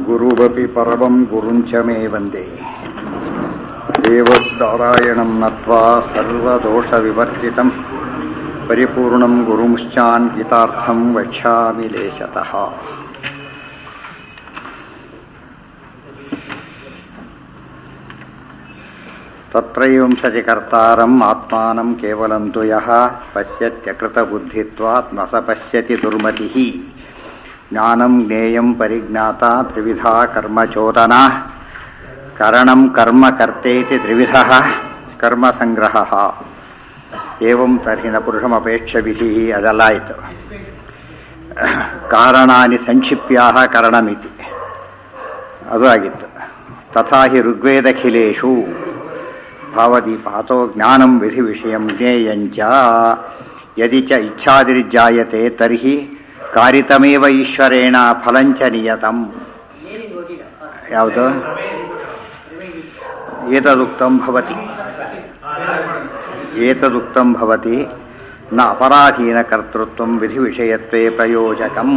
गुरुवपि परमं गुरुं च मे वन्दे देवनारायणं नत्वा सर्वदोषविवर्जितं परिपूर्णं गुरुंश्चान् गीतार्थं वक्ष्यामि लेशतः तत्रैवंसति कर्तारम् आत्मानं केवलं तु यः पश्यत्यकृतबुद्धित्वात् न स पश्यति दुर्मतिः ज्ञानं ज्ञेयं परिज्ञाता त्रिविधा कर्मचोदना करणं कर्म कर्तेति त्रिविधः कर्मसङ्ग्रहः एवं तर्हि न पुरुषमपेक्षविधिः ಅದೆಲ್ಲ ಆಯಿತು ಕಾರಣಾನಿ ಸಂಕ್ಷಿಪ್ಯಾಹ ಕರಣಮಿತಿ ಅದು ಆಗಿತ್ತು ತಥಾ ಹಿ ಋಗ್ವೇದಖಿಲೇಶು ಭಾವದೀಪಾತೋ ಜ್ಞಾನಂ ವಿಧಿ ವಿಷಯಂ ಜ್ಞೇಯಂಚ ಯದಿ ಚ ಇಚ್ಛಾದಿರ್ಜಾಯತೆ ತರ್ಹಿ ಕಾರಿತಮೇವ ಈಶ್ವರೇಣ ಫಲಂಚ ನಿಯತಂ ಯಾವುದು ಏತದುಕ್ತಂ ಭವತಿ ಏತದುಕ್ತಂ ಭವತಿ ನ ಅಪರಾಧೀನ ಕರ್ತೃತ್ವಂ ವಿಧಿ ವಿಷಯತ್ವೇ ಪ್ರಯೋಜಕಂ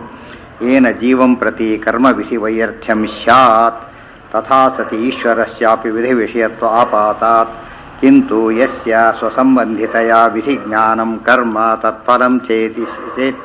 ಏನ ಜೀವಂ ಪ್ರತಿ ಕರ್ಮ ವಿಧಿ ವೈಯರ್ಥ್ಯಂ ಸ್ಯಾತ್ ತಥಾ ಸತಿ ಈಶ್ವರಸ್ಯಾಪಿ ವಿಧಿ ವಿಷಯತ್ವ ಆಪಾತಾತ್ किन्तु यस्य स्वसम्बन्धितया विधिज्ञानं कर्म तत्फलं चेति चेत्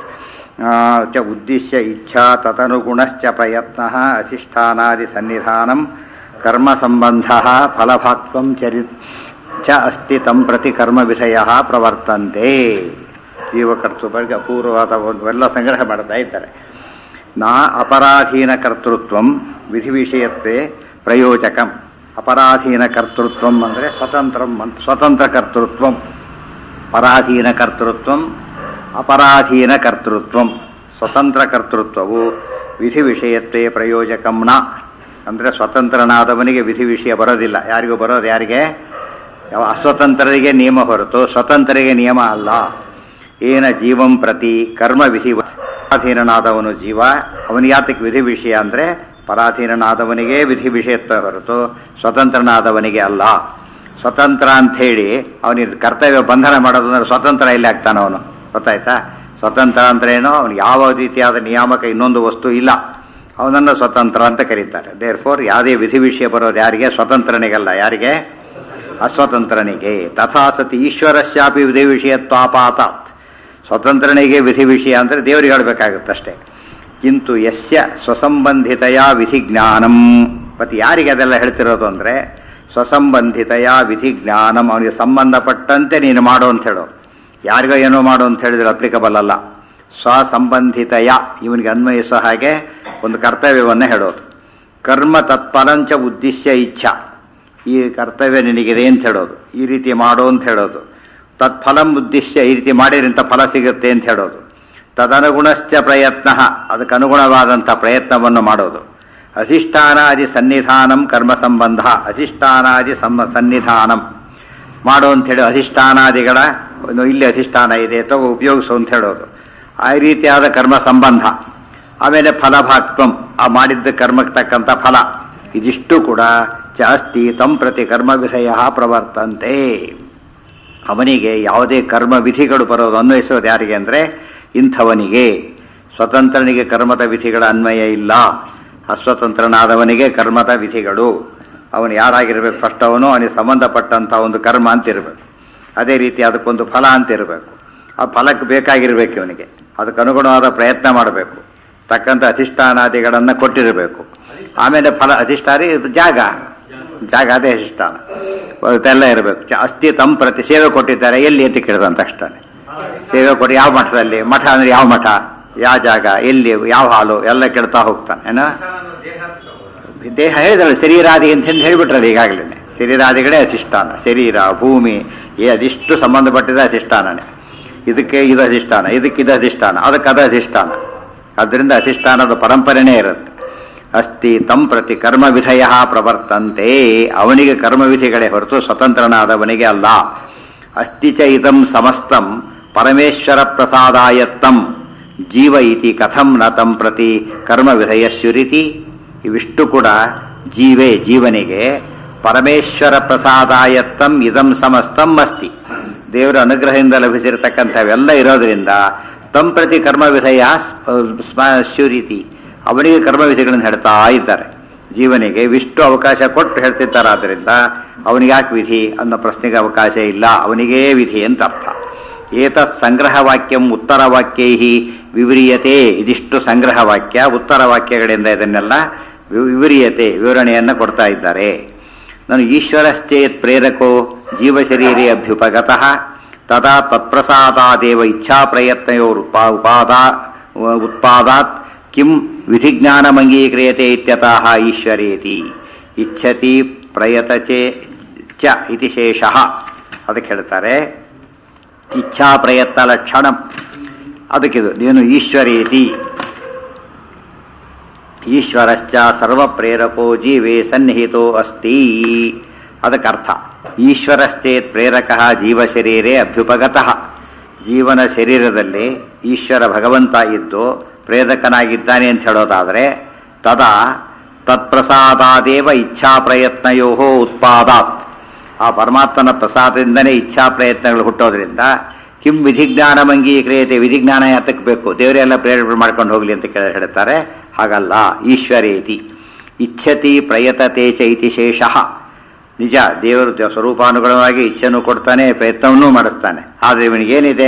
च उद्दिश्य इच्छा तदनुगुणश्च प्रयत्नः अधिष्ठानादिसन्निधानं कर्मसम्बन्धः फलभात्वं चरि च अस्ति तं प्रति कर्मविषयः ಪ್ರವರ್ತಂತೆ ಜೀವಕರ್ತೃಗಳಿಗೆ ಅಪೂರ್ವವಾದ ಒಂದು ಎಲ್ಲ ಸಂಗ್ರಹ ಮಾಡ್ತಾ ಇದ್ದಾರೆ ನಾ ಅಪರಾಧೀನ ಕರ್ತೃತ್ವಂ ವಿಧಿ ವಿಷಯತ್ವೇ ಪ್ರಯೋಜಕಂ ಅಪರಾಧೀನ ಕರ್ತೃತ್ವಂ ಅಂದರೆ ಸ್ವತಂತ್ರ ಸ್ವತಂತ್ರ ಕರ್ತೃತ್ವಂ ಪರಾಧೀನ ಕರ್ತೃತ್ವಂ ಅಪರಾಧೀನ ಕರ್ತೃತ್ವಂ ಸ್ವತಂತ್ರ ಕರ್ತೃತ್ವವು ವಿಧಿ ವಿಷಯತ್ವೇ ಪ್ರಯೋಜಕಂನ ಅಂದರೆ ಸ್ವತಂತ್ರನಾದವನಿಗೆ ವಿಧಿ ವಿಷಯ ಬರೋದಿಲ್ಲ ಯಾರಿಗೂ ಬರೋದು ಯಾರಿಗೆ ಯಾವ ಅಸ್ವತಂತ್ರರಿಗೆ ನಿಯಮ ಹೊರತು ಸ್ವತಂತ್ರರಿಗೆ ನಿಯಮ ಅಲ್ಲ ಏನ ಜೀವಂ ಪ್ರತಿ ಕರ್ಮ ವಿಧಿ ಪರಾಧೀನನಾದವನು ಜೀವ ಅವನಿಗಾತಕ್ಕೆ ವಿಧಿ ವಿಷಯ ಅಂದರೆ ಪರಾಧೀನನಾದವನಿಗೆ ವಿಧಿ ವಿಷಯತ್ವ ಹೊರತು ಸ್ವತಂತ್ರನಾದವನಿಗೆ ಅಲ್ಲ ಸ್ವತಂತ್ರ ಅಂಥೇಳಿ ಅವನಿಗೆ ಕರ್ತವ್ಯ ಬಂಧನ ಮಾಡೋದು ಅಂದ್ರೆ ಸ್ವತಂತ್ರ ಎಲ್ಲಿ ಆಗ್ತಾನೆ ಅವನು ಗೊತ್ತಾಯ್ತಾ ಸ್ವತಂತ್ರ ಅಂದ್ರೇನೋ ಅವನು ಯಾವ ರೀತಿಯಾದ ನಿಯಾಮಕ ಇನ್ನೊಂದು ವಸ್ತು ಇಲ್ಲ ಅವನನ್ನು ಸ್ವತಂತ್ರ ಅಂತ ಕರೀತಾರೆ ದೇರ್ ಫೋರ್ ಯಾವುದೇ ವಿಧಿ ವಿಷಯ ಬರೋದು ಯಾರಿಗೆ ಸ್ವತಂತ್ರನಿಗಲ್ಲ ಯಾರಿಗೆ ಅಸ್ವತಂತ್ರನಿಗೆ ತಥಾ ಸತಿ ಈಶ್ವರಸ್ಯಾಪಿ ವಿಧಿ ವಿಷಯತ್ವಾಪಾತಾತ್ ಸ್ವತಂತ್ರನಿಗೆ ವಿಧಿ ವಿಷಯ ಅಂದರೆ ದೇವರಿಗೆ ಹೇಳಬೇಕಾಗುತ್ತಷ್ಟೇ ಕಿಂತು ಯಸ್ಯ ಸ್ವಸಂಬಂಧಿತೆಯ ವಿಧಿ ಜ್ಞಾನಂ ಮತ್ತು ಯಾರಿಗೆ ಅದೆಲ್ಲ ಹೇಳ್ತಿರೋದು ಅಂದರೆ ಸ್ವಸಂಬಂಧಿತೆಯ ವಿಧಿ ಜ್ಞಾನಂ ಅವನಿಗೆ ಸಂಬಂಧಪಟ್ಟಂತೆ ನೀನು ಮಾಡು ಅಂತ ಹೇಳೋದು ಯಾರಿಗೋ ಏನೋ ಮಾಡು ಅಂತ ಹೇಳಿದ್ರೆ ಅಪ್ಲಿಕಬಲ್ ಅಲ್ಲ ಸ್ವಸಂಬಂಧಿತೆಯ ಇವನಿಗೆ ಅನ್ವಯಿಸೋ ಹಾಗೆ ಒಂದು ಕರ್ತವ್ಯವನ್ನು ಹೇಳೋದು ಕರ್ಮ ತತ್ಫಲಂಚ ಉದ್ದೇಶ್ಯ ಇಚ್ಛಾ ಈ ಕರ್ತವ್ಯ ನಿನಗಿದೆ ಅಂತ ಹೇಳೋದು ಈ ರೀತಿ ಮಾಡು ಅಂತ ಹೇಳೋದು ತತ್ಫಲಂ ಉದ್ದೇಶ್ಯ ಈ ರೀತಿ ಮಾಡಿದ್ರಿಂತ ಫಲ ಸಿಗುತ್ತೆ ಅಂತ ಹೇಳೋದು ತದನುಗುಣಶ್ಚ ಪ್ರಯತ್ನ ಅದಕ್ಕೆ ಅನುಗುಣವಾದಂಥ ಪ್ರಯತ್ನವನ್ನು ಮಾಡೋದು ಅಧಿಷ್ಠಾನಾದಿ ಸನ್ನಿಧಾನಂ ಕರ್ಮ ಸಂಬಂಧ ಅಧಿಷ್ಠಾನಾದಿ ಸಮ ಸನ್ನಿಧಾನಂ ಮಾಡು ಅಂಥೇಳಿ ಅಧಿಷ್ಠಾನಾದಿಗಳ ಇಲ್ಲಿ ಅಧಿಷ್ಠಾನ ಇದೆ ಅಥವಾ ಉಪಯೋಗಿಸು ಅಂತ ಹೇಳೋದು ಆ ರೀತಿಯಾದ ಕರ್ಮ ಸಂಬಂಧ ಆಮೇಲೆ ಫಲಭಾಕ್ತ್ವಂ ಆ ಮಾಡಿದ್ದ ಕರ್ಮಕ್ಕೆ ತಕ್ಕಂಥ ಫಲ ಇದಿಷ್ಟು ಕೂಡ ಜಾಸ್ತಿ ತಂ ಪ್ರತಿ ಕರ್ಮ ವಿಷಯ ಪ್ರವರ್ತಂತೆ ಅವನಿಗೆ ಯಾವುದೇ ಕರ್ಮ ವಿಧಿಗಳು ಬರೋದು ಅನ್ವಯಿಸೋದು ಯಾರಿಗೆ ಅಂದರೆ ಇಂಥವನಿಗೆ ಸ್ವತಂತ್ರನಿಗೆ ಕರ್ಮದ ವಿಧಿಗಳ ಅನ್ವಯ ಇಲ್ಲ ಅಸ್ವತಂತ್ರನಾದವನಿಗೆ ಕರ್ಮದ ವಿಧಿಗಳು ಅವನು ಯಾರಾಗಿರ್ಬೇಕು ಫಸ್ಟ್ ಅವನು ಅವನಿಗೆ ಸಂಬಂಧಪಟ್ಟಂಥ ಒಂದು ಕರ್ಮ ಅಂತಿರಬೇಕು ಅದೇ ರೀತಿ ಅದಕ್ಕೊಂದು ಫಲ ಅಂತಿರಬೇಕು ಆ ಫಲಕ್ಕೆ ಬೇಕಾಗಿರ್ಬೇಕು ಇವನಿಗೆ ಅದಕ್ಕೆ ಅನುಗುಣವಾದ ಪ್ರಯತ್ನ ಮಾಡಬೇಕು ತಕ್ಕಂಥ ಅಧಿಷ್ಠಾನಾದಿಗಳನ್ನು ಕೊಟ್ಟಿರಬೇಕು ಆಮೇಲೆ ಫಲ ಅಧಿಷ್ಠಾನ ಜಾಗ ಜಾಗ ಅದೇ ಅಧಿಷ್ಠಾನ ಅದೆಲ್ಲ ಇರಬೇಕು ಅಸ್ಥಿ ತಮ್ಮ ಪ್ರತಿ ಸೇವೆ ಕೊಟ್ಟಿದ್ದಾರೆ ಎಲ್ಲಿ ಅಂತ ಕೇಳಿದಂತ ತಕ್ಷಣ ಸೇವೆ ಕೊಟ್ಟು ಯಾವ ಮಠದಲ್ಲಿ ಮಠ ಅಂದ್ರೆ ಯಾವ ಮಠ ಯಾವ ಜಾಗ ಎಲ್ಲಿ ಯಾವ ಹಾಲು ಎಲ್ಲ ಕೇಳ್ತಾ ಹೋಗ್ತಾನೆ ಏನ ದೇಹ ಹೇಳಿದ್ರೆ ಶರೀರಾದಿ ಅಂತ ಹೇಳ್ಬಿಟ್ರಲ್ಲ ಈಗಾಗಲೇ ಶರೀರಾದಿಗಳೇ ಅಧಿಷ್ಠಾನ ಶರೀರ ಭೂಮಿ ಅದಿಷ್ಟು ಸಂಬಂಧಪಟ್ಟಿದ ಅಧಿಷ್ಠಾನನೇ ಇದಕ್ಕೆ ಇದು ಅಧಿಷ್ಠಾನ ಇದಕ್ಕೆ ಇದು ಅಧಿಷ್ಠಾನ ಅದಕ್ಕೆ ಅದು ಅಧಿಷ್ಠಾನ ಅದರಿಂದ ಅಧಿಷ್ಠಾನದ ಪರಂಪರೆನೇ ಇರುತ್ತೆ ಅಸ್ತಿ ತಂ ಪ್ರತಿ ಕರ್ಮ ವಿಧಯ ಪ್ರವರ್ತಂತೆ ಅವನಿಗೆ ಕರ್ಮವಿಧಿಗಳೇ ಹೊರತು ಸ್ವತಂತ್ರನಾದವನಿಗೆ ಅಲ್ಲ ಅಸ್ತಿ ಚ ಇದಂ ಸಮಸ್ತಂ ಪರಮೇಶ್ವರ ಪ್ರಸಾದಾಯತ್ತಂ ಜೀವ ಇತಿ ಕಥಂ ನ ತಂ ಪ್ರತಿ ಕರ್ಮ ವಿಧಯಸ್ಯುರಿತಿ ಇವಿಷ್ಟು ಕೂಡ ಜೀವೇ ಜೀವನಿಗೆ ಪರಮೇಶ್ವರ ಪ್ರಸಾದಾಯತ್ತಂ ಇದಂ ಸಮಸ್ತಂ ಅಸ್ತಿ ದೇವರ ಅನುಗ್ರಹದಿಂದ ಲಭಿಸಿರತಕ್ಕಂಥವೆಲ್ಲ ಇರೋದ್ರಿಂದ ತಂ ಪ್ರತಿ ಕರ್ಮ ವಿಧಯ ಸ್ಯೂರಿತಿ ಅವನಿಗೆ ಕರ್ಮವಿಧಿಗಳನ್ನು ಹೇಳ್ತಾ ಇದ್ದಾರೆ ಜೀವನಿಗೆ ವಿಷ್ಟು ಅವಕಾಶ ಕೊಟ್ಟು ಹೇಳ್ತಿದ್ದಾರೆ ಆದ್ದರಿಂದ ಅವನಿಗೆ ಯಾಕೆ ವಿಧಿ ಅನ್ನೋ ಪ್ರಶ್ನೆಗೆ ಅವಕಾಶ ಇಲ್ಲ ಅವನಿಗೇ ವಿಧಿ ಅಂತ ಅರ್ಥ ಏತತ್ ಸಂಗ್ರಹ ವಾಕ್ಯಂ ಉತ್ತರ ವಾಕ್ಯೈ ವಿವರಿಯತೆ ಇದಿಷ್ಟು ಸಂಗ್ರಹ ವಾಕ್ಯ ಉತ್ತರ ವಾಕ್ಯಗಳಿಂದ ಇದನ್ನೆಲ್ಲ ವಿ- ವಿವರಿಯತೆ ವಿವರಣೆಯನ್ನು ಕೊಡ್ತಾ ಇದ್ದಾರೆ ನಾನು ಈಶ್ವರಶ್ಚೇತ್ ಪ್ರೇರಕೋ ಜೀವಶರೀರೇ ಅಭ್ಯುಪಗತಃ ತದಾ ತತ್ಪ್ರಸಾದಾದೇವ ಇಚ್ಛಾ ಪ್ರಯತ್ನಯೋರ್ ಉಪಾ ಉಪಾದಾ ಉತ್ಪಾದಾತ್ ಕಿಂ ವಿಧಿಜ್ಞಾನಮಂಗೀಕ್ರಿಯತೆ ಇತ್ಯತಃ ಈಶ್ವರೇತಿ ಇಚ್ಛತಿ ಪ್ರಯತಚೆ ಚ ಇತಿ ಶೇಷಃ ಅದಕ್ಕೆ ಹೇಳ್ತಾರೆ ಇಚ್ಛಾ ಪ್ರಯತ್ನ ಲಕ್ಷಣ ಅದಕ್ಕಿದು ನೀನು ಈಶ್ವರೇತಿ ಈಶ್ವರಶ್ಚ ಸರ್ವಪ್ರೇರಕೋ ಜೀವೇ ಸನ್ನಿಹಿತೋ ಅಸ್ತಿ ಅದಕ್ಕರ್ಥ ಈಶ್ವರಶ್ಚೇತ್ ಪ್ರೇರಕ ಜೀವಶರೀರೇ ಅಭ್ಯುಪಗತಃ ಜೀವನ ಶರೀರದಲ್ಲಿ ಈಶ್ವರ ಭಗವಂತ ಇದ್ದು ಪ್ರೇರಕನಾಗಿದ್ದಾನೆ ಅಂತ ಹೇಳೋದಾದರೆ ತದಾ ತತ್ಪ್ರಸಾದಾದೇವ ಇಚ್ಛಾ ಪ್ರಯತ್ನಯೋ ಉತ್ಪಾದಾತ್ ಆ ಪರಮಾತ್ಮನ ಪ್ರಸಾದದಿಂದನೇ ಇಚ್ಛಾ ಪ್ರಯತ್ನಗಳು ಹುಟ್ಟೋದ್ರಿಂದ ಕಿಂ ವಿಧಿಜ್ಞಾನ ಅಂಗೀಕ್ರಿಯತೆ ವಿಧಿಜ್ಞಾನ ಯಾತಕ್ಕೆ ಬೇಕು ದೇವರೆಲ್ಲ ಪ್ರೇರಣೆ ಮಾಡ್ಕೊಂಡು ಹೋಗ್ಲಿ ಅಂತ ಕೇಳಿ ಹೇಳ್ತಾರೆ ಹಾಗಲ್ಲ ಈಶ್ವರೇತಿ ಇಚ್ಛತಿ ಪ್ರಯತತೆ ಚ ಇತಿ ಶೇಷಃ ನಿಜ ದೇವರು ದ- ಸ್ವರೂಪಾನುಗುಣವಾಗಿ ಇಚ್ಛೆಯನ್ನು ಕೊಡ್ತಾನೆ ಪ್ರಯತ್ನವನ್ನೂ ಮಾಡಿಸ್ತಾನೆ ಆದರೆ ಇವನಿಗೇನಿದೆ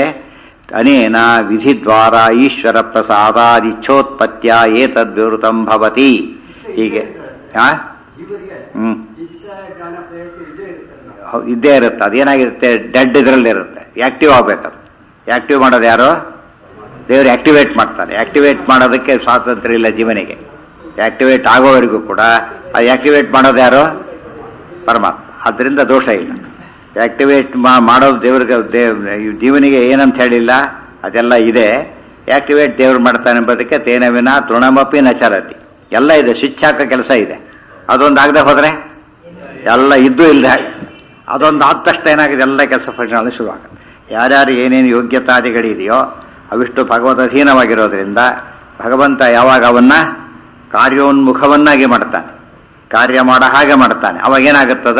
ಅನೇನ ವಿಧಿದ್ವಾರ ಈಶ್ವರ ಪ್ರಸಾದಾದಿಚ್ಛೋತ್ಪತ್ಯ ಏತದ್ವಿವೃತಂ ಭವತಿ ಹೀಗೆ ಹಾ ಜೀವರಿಗೆ ಹ್ಮ್ ಇಚ್ಛಾ ಜ್ಞಾನ ಪ್ರಯತ್ನ ಇದೇ ಇರುತ್ತಲ್ಲ ಹೌ- ಇದ್ದೇ ಇರುತ್ತೆ ಅದೇನಾಗಿರುತ್ತೆ ಡೆಡ್ ಇದರಲ್ಲಿ ಇರುತ್ತೆ ಆಕ್ಟಿವ್ ಆಗ್ಬೇಕದು ಆಕ್ಟಿವ್ ಮಾಡೋದು ಯಾರು ದೇವರು ಆಕ್ಟಿವೇಟ್ ಮಾಡ್ತಾನೆ ಆಕ್ಟಿವೇಟ್ ಮಾಡೋದಕ್ಕೆ ಸ್ವಾತಂತ್ರ್ಯ ಇಲ್ಲ ಜೀವನಿಗೆ ಆಕ್ಟಿವೇಟ್ ಆಗೋವರೆಗೂ ಕೂಡ ಅದು ಆಕ್ಟಿವೇಟ್ ಮಾಡೋದು ಯಾರು ಪರಮಾತ್ಮ ಅದರಿಂದ ದೋಷ ಇಲ್ಲ ಆಕ್ಟಿವೇಟ್ ಮಾಡೋದು ದೇವ್ರಿಗೆ ದೇವ್ ಜೀವನಿಗೆ ಏನಂತ ಹೇಳಿಲ್ಲ ಅದೆಲ್ಲ ಇದೆ ಆಕ್ಟಿವೇಟ್ ದೇವ್ರು ಮಾಡ್ತಾನೆ ಎಂಬುದಕ್ಕೆ ತೇನ ವಿನ ತೃಣಮಪಿ ನಚರತಿ ಎಲ್ಲ ಇದೆ ಸ್ವಿಚ್ ಹಾಕೋ ಕೆಲಸ ಇದೆ ಅದೊಂದು ಆಗದೆ ಹೋದ್ರೆ ಎಲ್ಲ ಇದ್ದು ಇಲ್ಲದೆ ಹಾಗೆ ಅದೊಂದು ಆದ ತಕ್ಷಣ ಏನಾಗಿದೆ ಎಲ್ಲ ಕೆಲಸ ಪರಿಣಾಮ ಶುರುವಾಗುತ್ತೆ ಯಾರ್ಯಾರು ಏನೇನು ಯೋಗ್ಯತಾದಿಗಳಿದೆಯೋ ಅವಿಷ್ಟು ಭಗವದ್ ಅಧೀನವಾಗಿರೋದ್ರಿಂದ ಭಗವಂತ ಯಾವಾಗ ಅವನ್ನ ಕಾರ್ಯೋನ್ಮುಖವನ್ನಾಗಿ ಮಾಡ್ತಾನೆ ಕಾರ್ಯ ಮಾಡೋ ಹಾಗೆ ಮಾಡ್ತಾನೆ ಅವಾಗ ಏನಾಗುತ್ತದ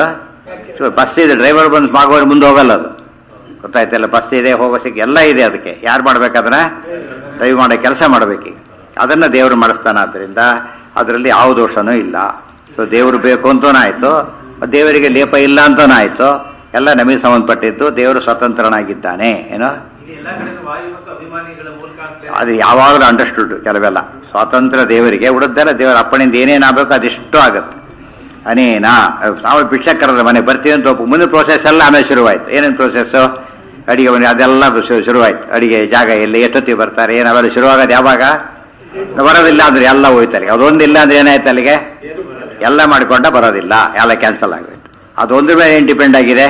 ಬಸ್ ಇದೆ ಡ್ರೈವರ್ ಬಂದು ಮಾಗೋರು ಮುಂದೆ ಹೋಗಲ್ಲ ಅದು ಗೊತ್ತಾಯ್ತಲ್ಲ ಬಸ್ ಇದೆ ಹೋಗೋ ಸಿಕ್ಕ ಎಲ್ಲ ಇದೆ ಅದಕ್ಕೆ ಯಾರು ಮಾಡ್ಬೇಕಾದ್ರೆ ಡ್ರೈವ್ ಮಾಡೋ ಕೆಲಸ ಮಾಡಬೇಕೀಗ ಅದನ್ನು ದೇವರು ಮಾಡಿಸ್ತಾನೆ ಆದ್ದರಿಂದ ಅದರಲ್ಲಿ ಯಾವ ದೋಷನೂ ಇಲ್ಲ ಸೊ ದೇವರು ಬೇಕು ಅಂತನೂ ಆಯಿತು ದೇವರಿಗೆ ಲೇಪ ಇಲ್ಲ ಅಂತನೂ ಆಯಿತು ಎಲ್ಲ ನಮಗೆ ಸಂಬಂಧಪಟ್ಟಿದ್ದು ದೇವರು ಸ್ವತಂತ್ರನಾಗಿದ್ದಾನೆ ಏನೋ ಇದು ಎಲ್ಲ ಕಡೆ ವಾಯು ಮತ್ತು ಅಭಿಮಾನಿಗಳ ಮೂಲಕ ಆಗ್ತದೆ. ಅದು ಯಾವಾಗಲೂ ಅಂಡರ್ಸ್ಟುಡ್ ಕೆಲವೆಲ್ಲ ಸ್ವಾತಂತ್ರ್ಯ ದೇವರಿಗೆ ಉಳಿದೆಲ್ಲ ದೇವರ ಅಪ್ಪಣಿಂದ ಏನೇನಾಗಬೇಕು ಅದಿಷ್ಟು ಆಗುತ್ತೆ ಅನೇನ ನಾವು ಭಿಕ್ಷಕರದ ಮನೆ ಬರ್ತೀವಿ ಅಂತ ಒಪ್ಪು ಮುಂದಿನ ಪ್ರೋಸೆಸ್ ಎಲ್ಲ ಆಮೇಲೆ ಶುರುವಾಯ್ತು ಏನೇನು ಪ್ರೋಸೆಸ್ಸು ಅಡಿಗೆ ಮನೆ ಅದೆಲ್ಲ ಶು- ಶುರುವಾಯ್ತು ಅಡಿಗೆ ಜಾಗ ಎಲ್ಲಿ ಎಷ್ಟೊತ್ತಿಗೆ ಬರ್ತಾರೆ ಏನು ಅವೆಲ್ಲ ಶುರುವಾಗೋದು ಯಾವಾಗ ಬರೋದಿಲ್ಲ ಅಂದ್ರೆ ಎಲ್ಲ ಹೋಯ್ತು ಅಲ್ಲಿಗೆ ಅದೊಂದಿಲ್ಲ ಅಂದ್ರೆ ಏನಾಯ್ತು ಅಲ್ಲಿಗೆ ಎಲ್ಲ ಮಾಡಿಕೊಂಡ ಬರೋದಿಲ್ಲ ಎಲ್ಲ ಕ್ಯಾನ್ಸಲ್ ಆಗೋಯ್ತು ಅದೊಂದ್ರ ಮೇಲೆ ಏನು ಡಿಪೆಂಡ್ ಆಗಿದೆ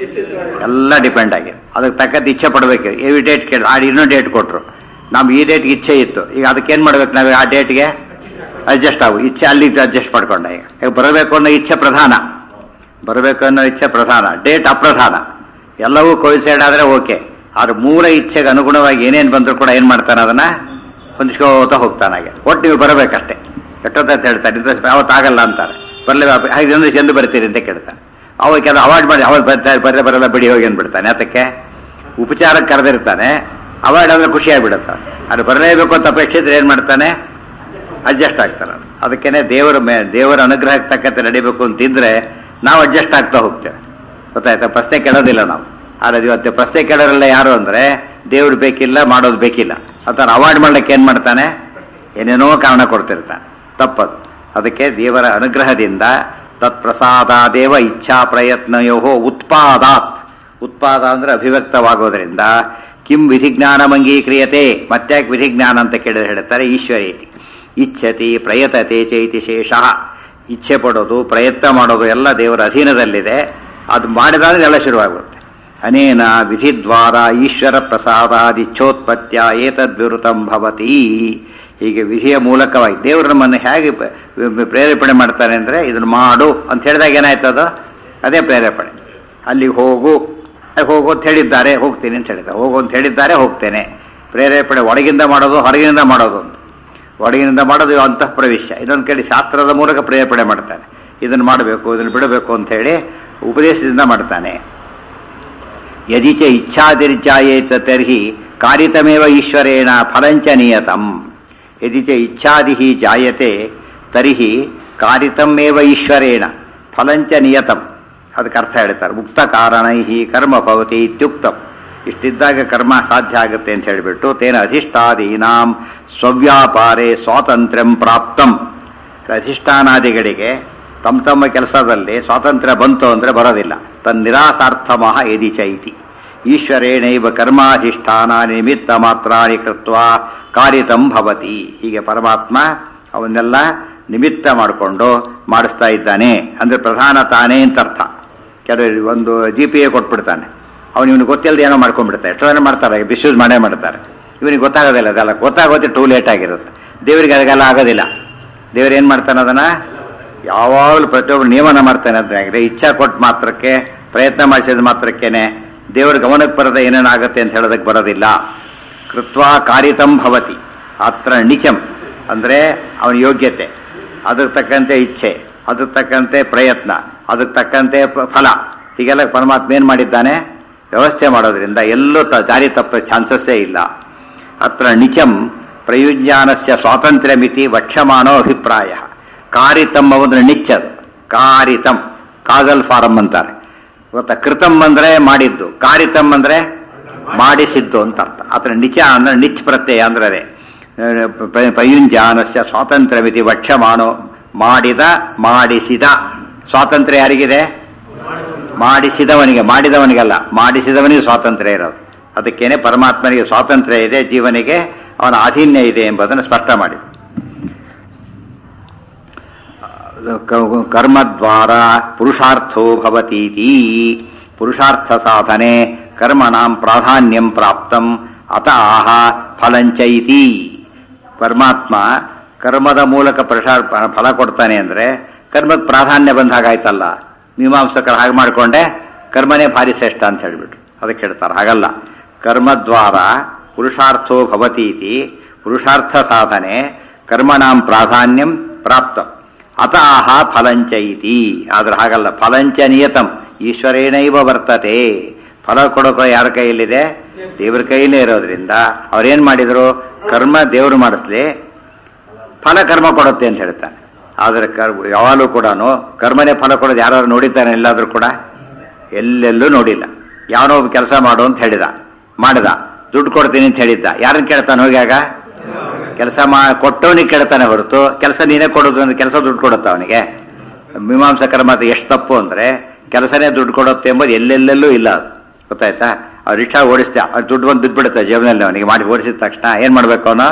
ಎಲ್ಲ ಡಿಪೆಂಡ್ ಆಗಿದೆ ಅದಕ್ಕೆ ತಕ್ಕಂತ ಇಚ್ಛೆ ಪಡಬೇಕು ಈ ಡೇಟ್ ಕೇಳಿ ಆ ಇನ್ನೊಂದು ಡೇಟ್ ಕೊಟ್ಟರು ನಮ್ಗೆ ಈ ಡೇಟ್ಗೆ ಇಚ್ಛೆ ಇತ್ತು ಈಗ ಅದಕ್ಕೆ ಏನು ಮಾಡ್ಬೇಕು ನಾವು ಆ ಡೇಟ್ಗೆ ಅಡ್ಜಸ್ಟ್ ಆಗು ಇಚ್ಛೆ ಅಲ್ಲಿ ಅಡ್ಜಸ್ಟ್ ಮಾಡ್ಕೊಂಡ ಈಗ ಈಗ ಬರಬೇಕು ಅನ್ನೋ ಇಚ್ಛೆ ಪ್ರಧಾನ ಬರಬೇಕು ಅನ್ನೋ ಇಚ್ಛೆ ಪ್ರಧಾನ ಡೇಟ್ ಅಪ್ರಧಾನ ಎಲ್ಲವೂ ಕೋಯಿಸೈಡ್ ಆದರೆ ಓಕೆ ಆದ್ರೆ ಮೂಲ ಇಚ್ಛೆಗೆ ಅನುಗುಣವಾಗಿ ಏನೇನು ಬಂದರೂ ಕೂಡ ಏನು ಮಾಡ್ತಾನೆ ಅದನ್ನ ಹೊಂದಿಸ್ಕೋತಾ ಹೋಗ್ತಾನೆ ಹಾಗೆ ಒಟ್ಟು ನೀವು ಬರಬೇಕಷ್ಟೇ ಎಷ್ಟೊತ್ತ ಹೇಳ್ತಾರೆ ಇಂಟ್ರೆಸ್ಟ್ ಯಾವತ್ತಾಗಲ್ಲ ಅಂತಾರೆ ಬರಲೇ ಐದು ದಿವಸ ಎಂದು ಬರ್ತೀರಿ ಅಂತ ಕೇಳ್ತಾನೆ ಅವಾಗ ಕೆಲವು ಅವಾಯ್ಡ್ ಮಾಡಿ ಅವಾಗ ಬರ್ತಾರೆ ಬರಲೇ ಬರಲ್ಲ ಬಿಡಿ ಹೋಗಿ ಅಂದ್ಬಿಡ್ತಾನೆ ಅದಕ್ಕೆ ಉಪಚಾರಕ್ಕೆ ಕರೆದಿರ್ತಾನೆ ಅವಾಯ್ಡ್ ಅಂದ್ರೆ ಖುಷಿ ಆಗ್ಬಿಡುತ್ತೆ ಅದು ಬರಲೇಬೇಕು ಅಂತ ಅಪೇಕ್ಷೆ ಇದ್ರೆ ಏನು ಮಾಡ್ತಾನೆ ಅಡ್ಜಸ್ಟ್ ಆಗ್ತಾನೆ ಅದಕ್ಕೇನೆ ದೇವರ ಮೇ ದೇವರ ಅನುಗ್ರಹಕ್ಕೆ ತಕ್ಕಂತೆ ನಡಿಬೇಕು ಅಂತಿದ್ರೆ ನಾವು ಅಡ್ಜಸ್ಟ್ ಆಗ್ತಾ ಹೋಗ್ತೇವೆ ಗೊತ್ತಾಯ್ತಾ ಪ್ರಶ್ನೆ ಕೇಳೋದಿಲ್ಲ ನಾವು ಆದರೆ ಇವತ್ತು ಪ್ರಶ್ನೆ ಕೇಳೋರೆಲ್ಲ ಯಾರು ಅಂದ್ರೆ ದೇವ್ರು ಬೇಕಿಲ್ಲ ಮಾಡೋದು ಬೇಕಿಲ್ಲ ಅಥವಾ ಅವಾಯ್ಡ್ ಮಾಡ್ಲಿಕ್ಕೆ ಏನ್ ಮಾಡ್ತಾನೆ ಏನೇನೋ ಕಾರಣ ಕೊಡ್ತಿರ್ತಾನೆ ತಪ್ಪದು ಅದಕ್ಕೆ ದೇವರ ಅನುಗ್ರಹದಿಂದ ತತ್ಪ್ರಸಾದಾದೇವ ಇಚ್ಛಾ ಪ್ರಯತ್ನಯೋ ಉತ್ಪಾದಾತ್ ಉತ್ಪಾದ ಅಂದ್ರೆ ಅಭಿವ್ಯಕ್ತವಾಗೋದ್ರಿಂದ ಕಿಂ ವಿಧಿಜ್ಞಾನಮಂಗೀಕ್ರಿಯತೆ ಮತ್ತ್ಯಾಕೆ ವಿಧಿಜ್ಞಾನ ಅಂತ ಕೇಳಿದ್ರೆ ಹೇಳ್ತಾರೆ ಈಶ್ವರೇತಿ ಇಚ್ಛತಿ ಪ್ರಯತತೆ ಚೈತಿ ಶೇಷಃ ಇಚ್ಛೆ ಪಡೋದು ಪ್ರಯತ್ನ ಮಾಡೋದು ಎಲ್ಲ ದೇವರ ಅಧೀನದಲ್ಲಿದೆ ಅದು ಮಾಡಿದಾಗ ಎಲ್ಲ ಶುರುವಾಗುತ್ತೆ ಅನೇನ ವಿಧಿದ್ವಾರ ಈಶ್ವರ ಪ್ರಸಾದಾದಿಚ್ಛೋತ್ಪತ್ಯ ಏತದ್ವಿವೃತಂ ಭವತಿ ಹೀಗೆ ವಿಧಿಯ ಮೂಲಕವಾಗಿ ದೇವರು ನಮ್ಮನ್ನು ಹೇಗೆ ಪ- ಪ್ರೇರೇಪಣೆ ಮಾಡ್ತಾನೆ ಅಂದರೆ ಇದನ್ನು ಮಾಡು ಅಂತ ಹೇಳಿದಾಗ ಏನಾಯ್ತು ಅದು ಅದೇ ಪ್ರೇರೇಪಣೆ ಅಲ್ಲಿಗೆ ಹೋಗು ಅಲ್ಲಿ ಹೋಗು ಅಂತ ಹೇಳಿದ್ದಾರೆ ಹೋಗ್ತೀನಿ ಅಂತ ಹೇಳಿದ್ದಾರೆ ಹೋಗು ಅಂತ ಹೇಳಿದ್ದಾರೆ ಹೋಗ್ತೇನೆ ಪ್ರೇರೇಪಣೆ ಒಳಗಿಂದ ಮಾಡೋದು ಹೊರಗಿನಿಂದ ಮಾಡೋದು ಅಂತ ಒಳಗಿನಿಂದ ಮಾಡೋದು ಅಂತಃ ಪ್ರವೇಶ ಇದೊಂದು ಕಡೆ ಶಾಸ್ತ್ರದ ಮೂಲಕ ಪ್ರೇರೇಪಣೆ ಮಾಡ್ತಾನೆ ಇದನ್ನು ಮಾಡಬೇಕು ಇದನ್ನು ಬಿಡಬೇಕು ಅಂತ ಹೇಳಿ ಉಪದೇಶದಿಂದ ಮಾಡ್ತಾನೆ ಯದಿ ಚ ಇಚ್ಛಾದಿರ್ಜಾಯೇತ ತರ್ಹಿ ಕಾರಿತಮೇವ ಈಶ್ವರೇಣ ಫಲಂಚ ನಿಯತಂ ಯದಿ ಚ ಇಚ್ಛಾದಿ ಜಾಯತೆ ತರ್ಹಿ ಕಾರಿತಮೇವ ಈಶ್ವರೇಣ ಫಲಂಚ ನಿಯತಂ ಅದಕ್ಕೆ ಅರ್ಥ ಹೇಳ್ತಾರೆ ಮುಕ್ತ ಕಾರಣೈ ಕರ್ಮ ಭವತಿ ಇತ್ಯುಕ್ತಂ ಇಷ್ಟಿದ್ದಾಗ ಕರ್ಮ ಸಾಧ್ಯ ಆಗುತ್ತೆ ಅಂತ ಹೇಳಿಬಿಟ್ಟು ತೇನ ಅಧಿಷ್ಠಾದೀನಾಂ ಸ್ವವ್ಯಾಪಾರೇ ಸ್ವಾತಂತ್ರ್ಯಂ ಪ್ರಾಪ್ತಂ ಅಧಿಷ್ಠಾನಾದಿಗಳಿಗೆ ತಮ್ಮ ತಮ್ಮ ಕೆಲಸದಲ್ಲಿ ಸ್ವಾತಂತ್ರ್ಯ ಬಂತು ಅಂದರೆ ಬರೋದಿಲ್ಲ ತನ್ ನಿರಾಸಾರ್ಥಮಃ ಯದಿ ಚೈತಿ ಈಶ್ವರೇಣೈವ ಕರ್ಮಾಧಿಷ್ಠಾನ ನಿಮಿತ್ತ ಮಾತ್ರಾಣಿ ಕೃತ್ವ ಕಾರಿತಂ ಭವತಿ ಹೀಗೆ ಪರಮಾತ್ಮ ಅವನ್ನೆಲ್ಲ ನಿಮಿತ್ತ ಮಾಡಿಕೊಂಡು ಮಾಡಿಸ್ತಾ ಇದ್ದಾನೆ ಅಂದ್ರೆ ಪ್ರಧಾನ ತಾನೇ ಅಂತ ಅರ್ಥ ಕೆಲವರು ಒಂದು ಜಿ ಪಿ ಎ ಕೊಟ್ಬಿಡ್ತಾನೆ ಅವನು ಇವನಿಗೆ ಗೊತ್ತಿಲ್ಲದೆ ಏನೋ ಮಾಡ್ಕೊಂಡ್ಬಿಡ್ತಾರೆ ಎಷ್ಟೋ ಜನ ಮಾಡ್ತಾರೆ ಮಿಸ್ಯೂಸ್ ಮಾಡೇ ಮಾಡ್ತಾರೆ ಇವನಿಗೆ ಗೊತ್ತಾಗೋದಿಲ್ಲ ಅದೆಲ್ಲ ಗೊತ್ತಾಗೋತ್ತೆ ಟೂ ಲೇಟ್ ಆಗಿರುತ್ತೆ ದೇವರಿಗೆ ಅದಕ್ಕೆಲ್ಲ ಆಗೋದಿಲ್ಲ ದೇವ್ರು ಏನು ಮಾಡ್ತಾನೆ ಅದನ್ನ ಯಾವಾಗಲೂ ಪ್ರತಿಯೊಬ್ಬರು ನಿಯಮನ ಮಾಡ್ತಾನೆ ಅದಾಗಿದೆ ಇಚ್ಛಾ ಕೊಟ್ಟು ಮಾತ್ರಕ್ಕೆ ಪ್ರಯತ್ನ ಮಾಡಿಸಿದ ಮಾತ್ರಕ್ಕೇನೆ ದೇವರ ಗಮನಕ್ಕೆ ಬರದೆ ಏನೇನಾಗುತ್ತೆ ಅಂತ ಹೇಳೋದಕ್ಕೆ ಬರೋದಿಲ್ಲ ಕೃತ್ವ ಕಾರಿತಂ ಭವತಿ ಅತ್ರ ನಿಚಂ ಅಂದರೆ ಅವನ ಯೋಗ್ಯತೆ ಅದಕ್ಕೆ ತಕ್ಕಂತೆ ಇಚ್ಛೆ ಅದಕ್ಕೆ ತಕ್ಕಂತೆ ಪ್ರಯತ್ನ ಅದಕ್ಕೆ ತಕ್ಕಂತೆ ಪ- ಫಲ ಹೀಗೆಲ್ಲ ಪರಮಾತ್ಮ ಏನು ಮಾಡಿದ್ದಾನೆ ವ್ಯವಸ್ಥೆ ಮಾಡೋದ್ರಿಂದ ಎಲ್ಲೂ ತ ದಾರಿ ತಪ್ಪೋ ಚಾನ್ಸಸ್ಸೇ ಇಲ್ಲ ಅತ್ರ ನಿಚಂ ಪ್ರಯುಜ್ಞಾನಸ್ಯ ಸ್ವಾತಂತ್ರ್ಯ ಮಿತಿ ವಕ್ಷಮಾನೋ ಅಭಿಪ್ರಾಯ ಕಾರಿತಂ ಅಂದ್ರೆ ನಿಚ್ಚದು ಕಾರಿತಂ ಕಾಗಲ್ ಫಾರಂ ಅಂತಾರೆ ಗೊತ್ತಾ ಕೃತಂ ಅಂದ್ರೆ ಮಾಡಿದ್ದು ಕಾರಿತಂ ಅಂದ್ರೆ ಮಾಡಿಸಿದ್ದು ಅಂತ ಅರ್ಥ ಅತ್ರ ನಿಚ ಅಂದ್ರೆ ನಿಚ್ ಪ್ರತ್ಯಯ ಅಂದ್ರೆ ಅದೇ ಪ್ರ- ಪ್ರಯುಂಜಾನಸ್ಯ ಸ್ವಾತಂತ್ರ್ಯ ಮಿತಿ ವಕ್ಷಮಾನೋ ಮಾಡಿದ ಮಾಡಿಸಿದ ಸ್ವಾತಂತ್ರ್ಯ ಯಾರಿಗಿದೆ ಮಾಡಿಸಿದವನಿಗೆ ಮಾಡಿದವನಿಗಲ್ಲ ಮಾಡಿಸಿದವನಿಗೆ ಸ್ವಾತಂತ್ರ್ಯ ಇರೋದು ಅದಕ್ಕೇನೆ ಪರಮಾತ್ಮನಿಗೆ ಸ್ವಾತಂತ್ರ್ಯ ಇದೆ ಜೀವನಿಗೆ ಅವನ ಅಧೀನ್ಯ ಇದೆ ಎಂಬುದನ್ನು ಸ್ಪಷ್ಟ ಮಾಡಿದ ಕ- ಕರ್ಮದ್ವಾರ ಪುರುಷಾರ್ಥೋ ಭವತೀತಿ ಪುರುಷಾರ್ಥ ಸಾಧನೆ ಕರ್ಮಣಾಂ ಪ್ರಾಧಾನ್ಯಂ ಪ್ರಾಪ್ತಂ ಅತ ಆಹ ಫಲಂಚ ಇತಿ ಪರಮಾತ್ಮ ಕರ್ಮದ ಮೂಲಕ ಪ್ರಸಾರ ಫಲ ಕೊಡ್ತಾನೆ ಅಂದ್ರೆ ಕರ್ಮಕ್ಕೆ ಪ್ರಾಧಾನ್ಯ ಬಂದ ಹಾಗಾಯ್ತಲ್ಲ ಮೀಮಾಂಸಕರು ಹಾಗೆ ಮಾಡಿಕೊಂಡೆ ಕರ್ಮನೇ ಭಾರಿ ಶ್ರೇಷ್ಠ ಅಂತ ಹೇಳ್ಬಿಟ್ರು ಅದಕ್ಕೆ ಹೇಳ್ತಾರೆ ಹಾಗಲ್ಲ ಕರ್ಮದ್ವಾರ ಪುರುಷಾರ್ಥೋ ಭವತೀತಿ ಪುರುಷಾರ್ಥ ಸಾಧನೆ ಕರ್ಮಣಾಂ ಪ್ರಾಧಾನ್ಯಂ ಪ್ರಾಪ್ತಂ ಅತಾಹ ಫಲಂಚ ಇತಿ ಆದ್ರೆ ಹಾಗಲ್ಲ ಫಲಂಚ ನಿಯತಂ ಈಶ್ವರೇಣೈವ ವರ್ತತೆ ಫಲ ಕೊಡೋಕೆ ಯಾರ ಕೈಯಲ್ಲಿದೆ ದೇವ್ರ ಕೈಯಲ್ಲೇ ಇರೋದ್ರಿಂದ ಅವ್ರೇನ್ ಮಾಡಿದ್ರು ಕರ್ಮ ದೇವರು ಮಾಡಿಸ್ಲಿ ಫಲ ಕರ್ಮ ಕೊಡುತ್ತೆ ಅಂತ ಹೇಳ್ತಾನೆ ಆದ್ರೆ ಕರ್ ಯಾವಾಗಲೂ ಕೂಡ ಕರ್ಮನೇ ಫಲ ಕೊಡೋದು ಯಾರು ನೋಡಿದ್ದಾನೆ ಎಲ್ಲಾದ್ರೂ ಕೂಡ ಎಲ್ಲೆಲ್ಲೂ ನೋಡಿಲ್ಲ ಯಾವನೋ ಒಬ್ಬ ಕೆಲಸ ಮಾಡು ಅಂತ ಹೇಳಿದ ಮಾಡಿದ ದುಡ್ಡು ಕೊಡ್ತೀನಿ ಅಂತ ಹೇಳಿದ್ದ ಯಾರನ್ನ ಕೇಳ್ತಾನೆ ಹೋಗ್ಯಾಗ ಕೆಲಸ ಮಾ ಕೊಟ್ಟವನಿಗೆ ಕೇಳ್ತಾನೆ ಹೊರತು ಕೆಲಸ ನೀನೇ ಕೊಡೋದು ಅಂದ್ರೆ ಕೆಲಸ ದುಡ್ಡು ಕೊಡುತ್ತ ಅವನಿಗೆ ಮೀಮಾಂಸಕರ ಮಾತು ಎಷ್ಟು ತಪ್ಪು ಅಂದ್ರೆ ಕೆಲಸನೇ ದುಡ್ಡು ಕೊಡುತ್ತೆ ಎಂಬುದು ಎಲ್ಲೆಲ್ಲೆಲ್ಲೂ ಇಲ್ಲ ಅದು. ಗೊತ್ತಾಯ್ತಾ ಅವ್ರು ರಿಕ್ಷಾ ಓಡಿಸ್ತಾ ಅವ್ರು ದುಡ್ಡು ಬಂದು ಬಿದ್ದುಬಿಡುತ್ತೆ ಜೇಬಿನಲ್ಲಿ ಅವನಿಗೆ ಮಾಡಿ ಓಡಿಸಿದ ತಕ್ಷಣ ಏನ್ ಮಾಡ್ಬೇಕು ಅವನು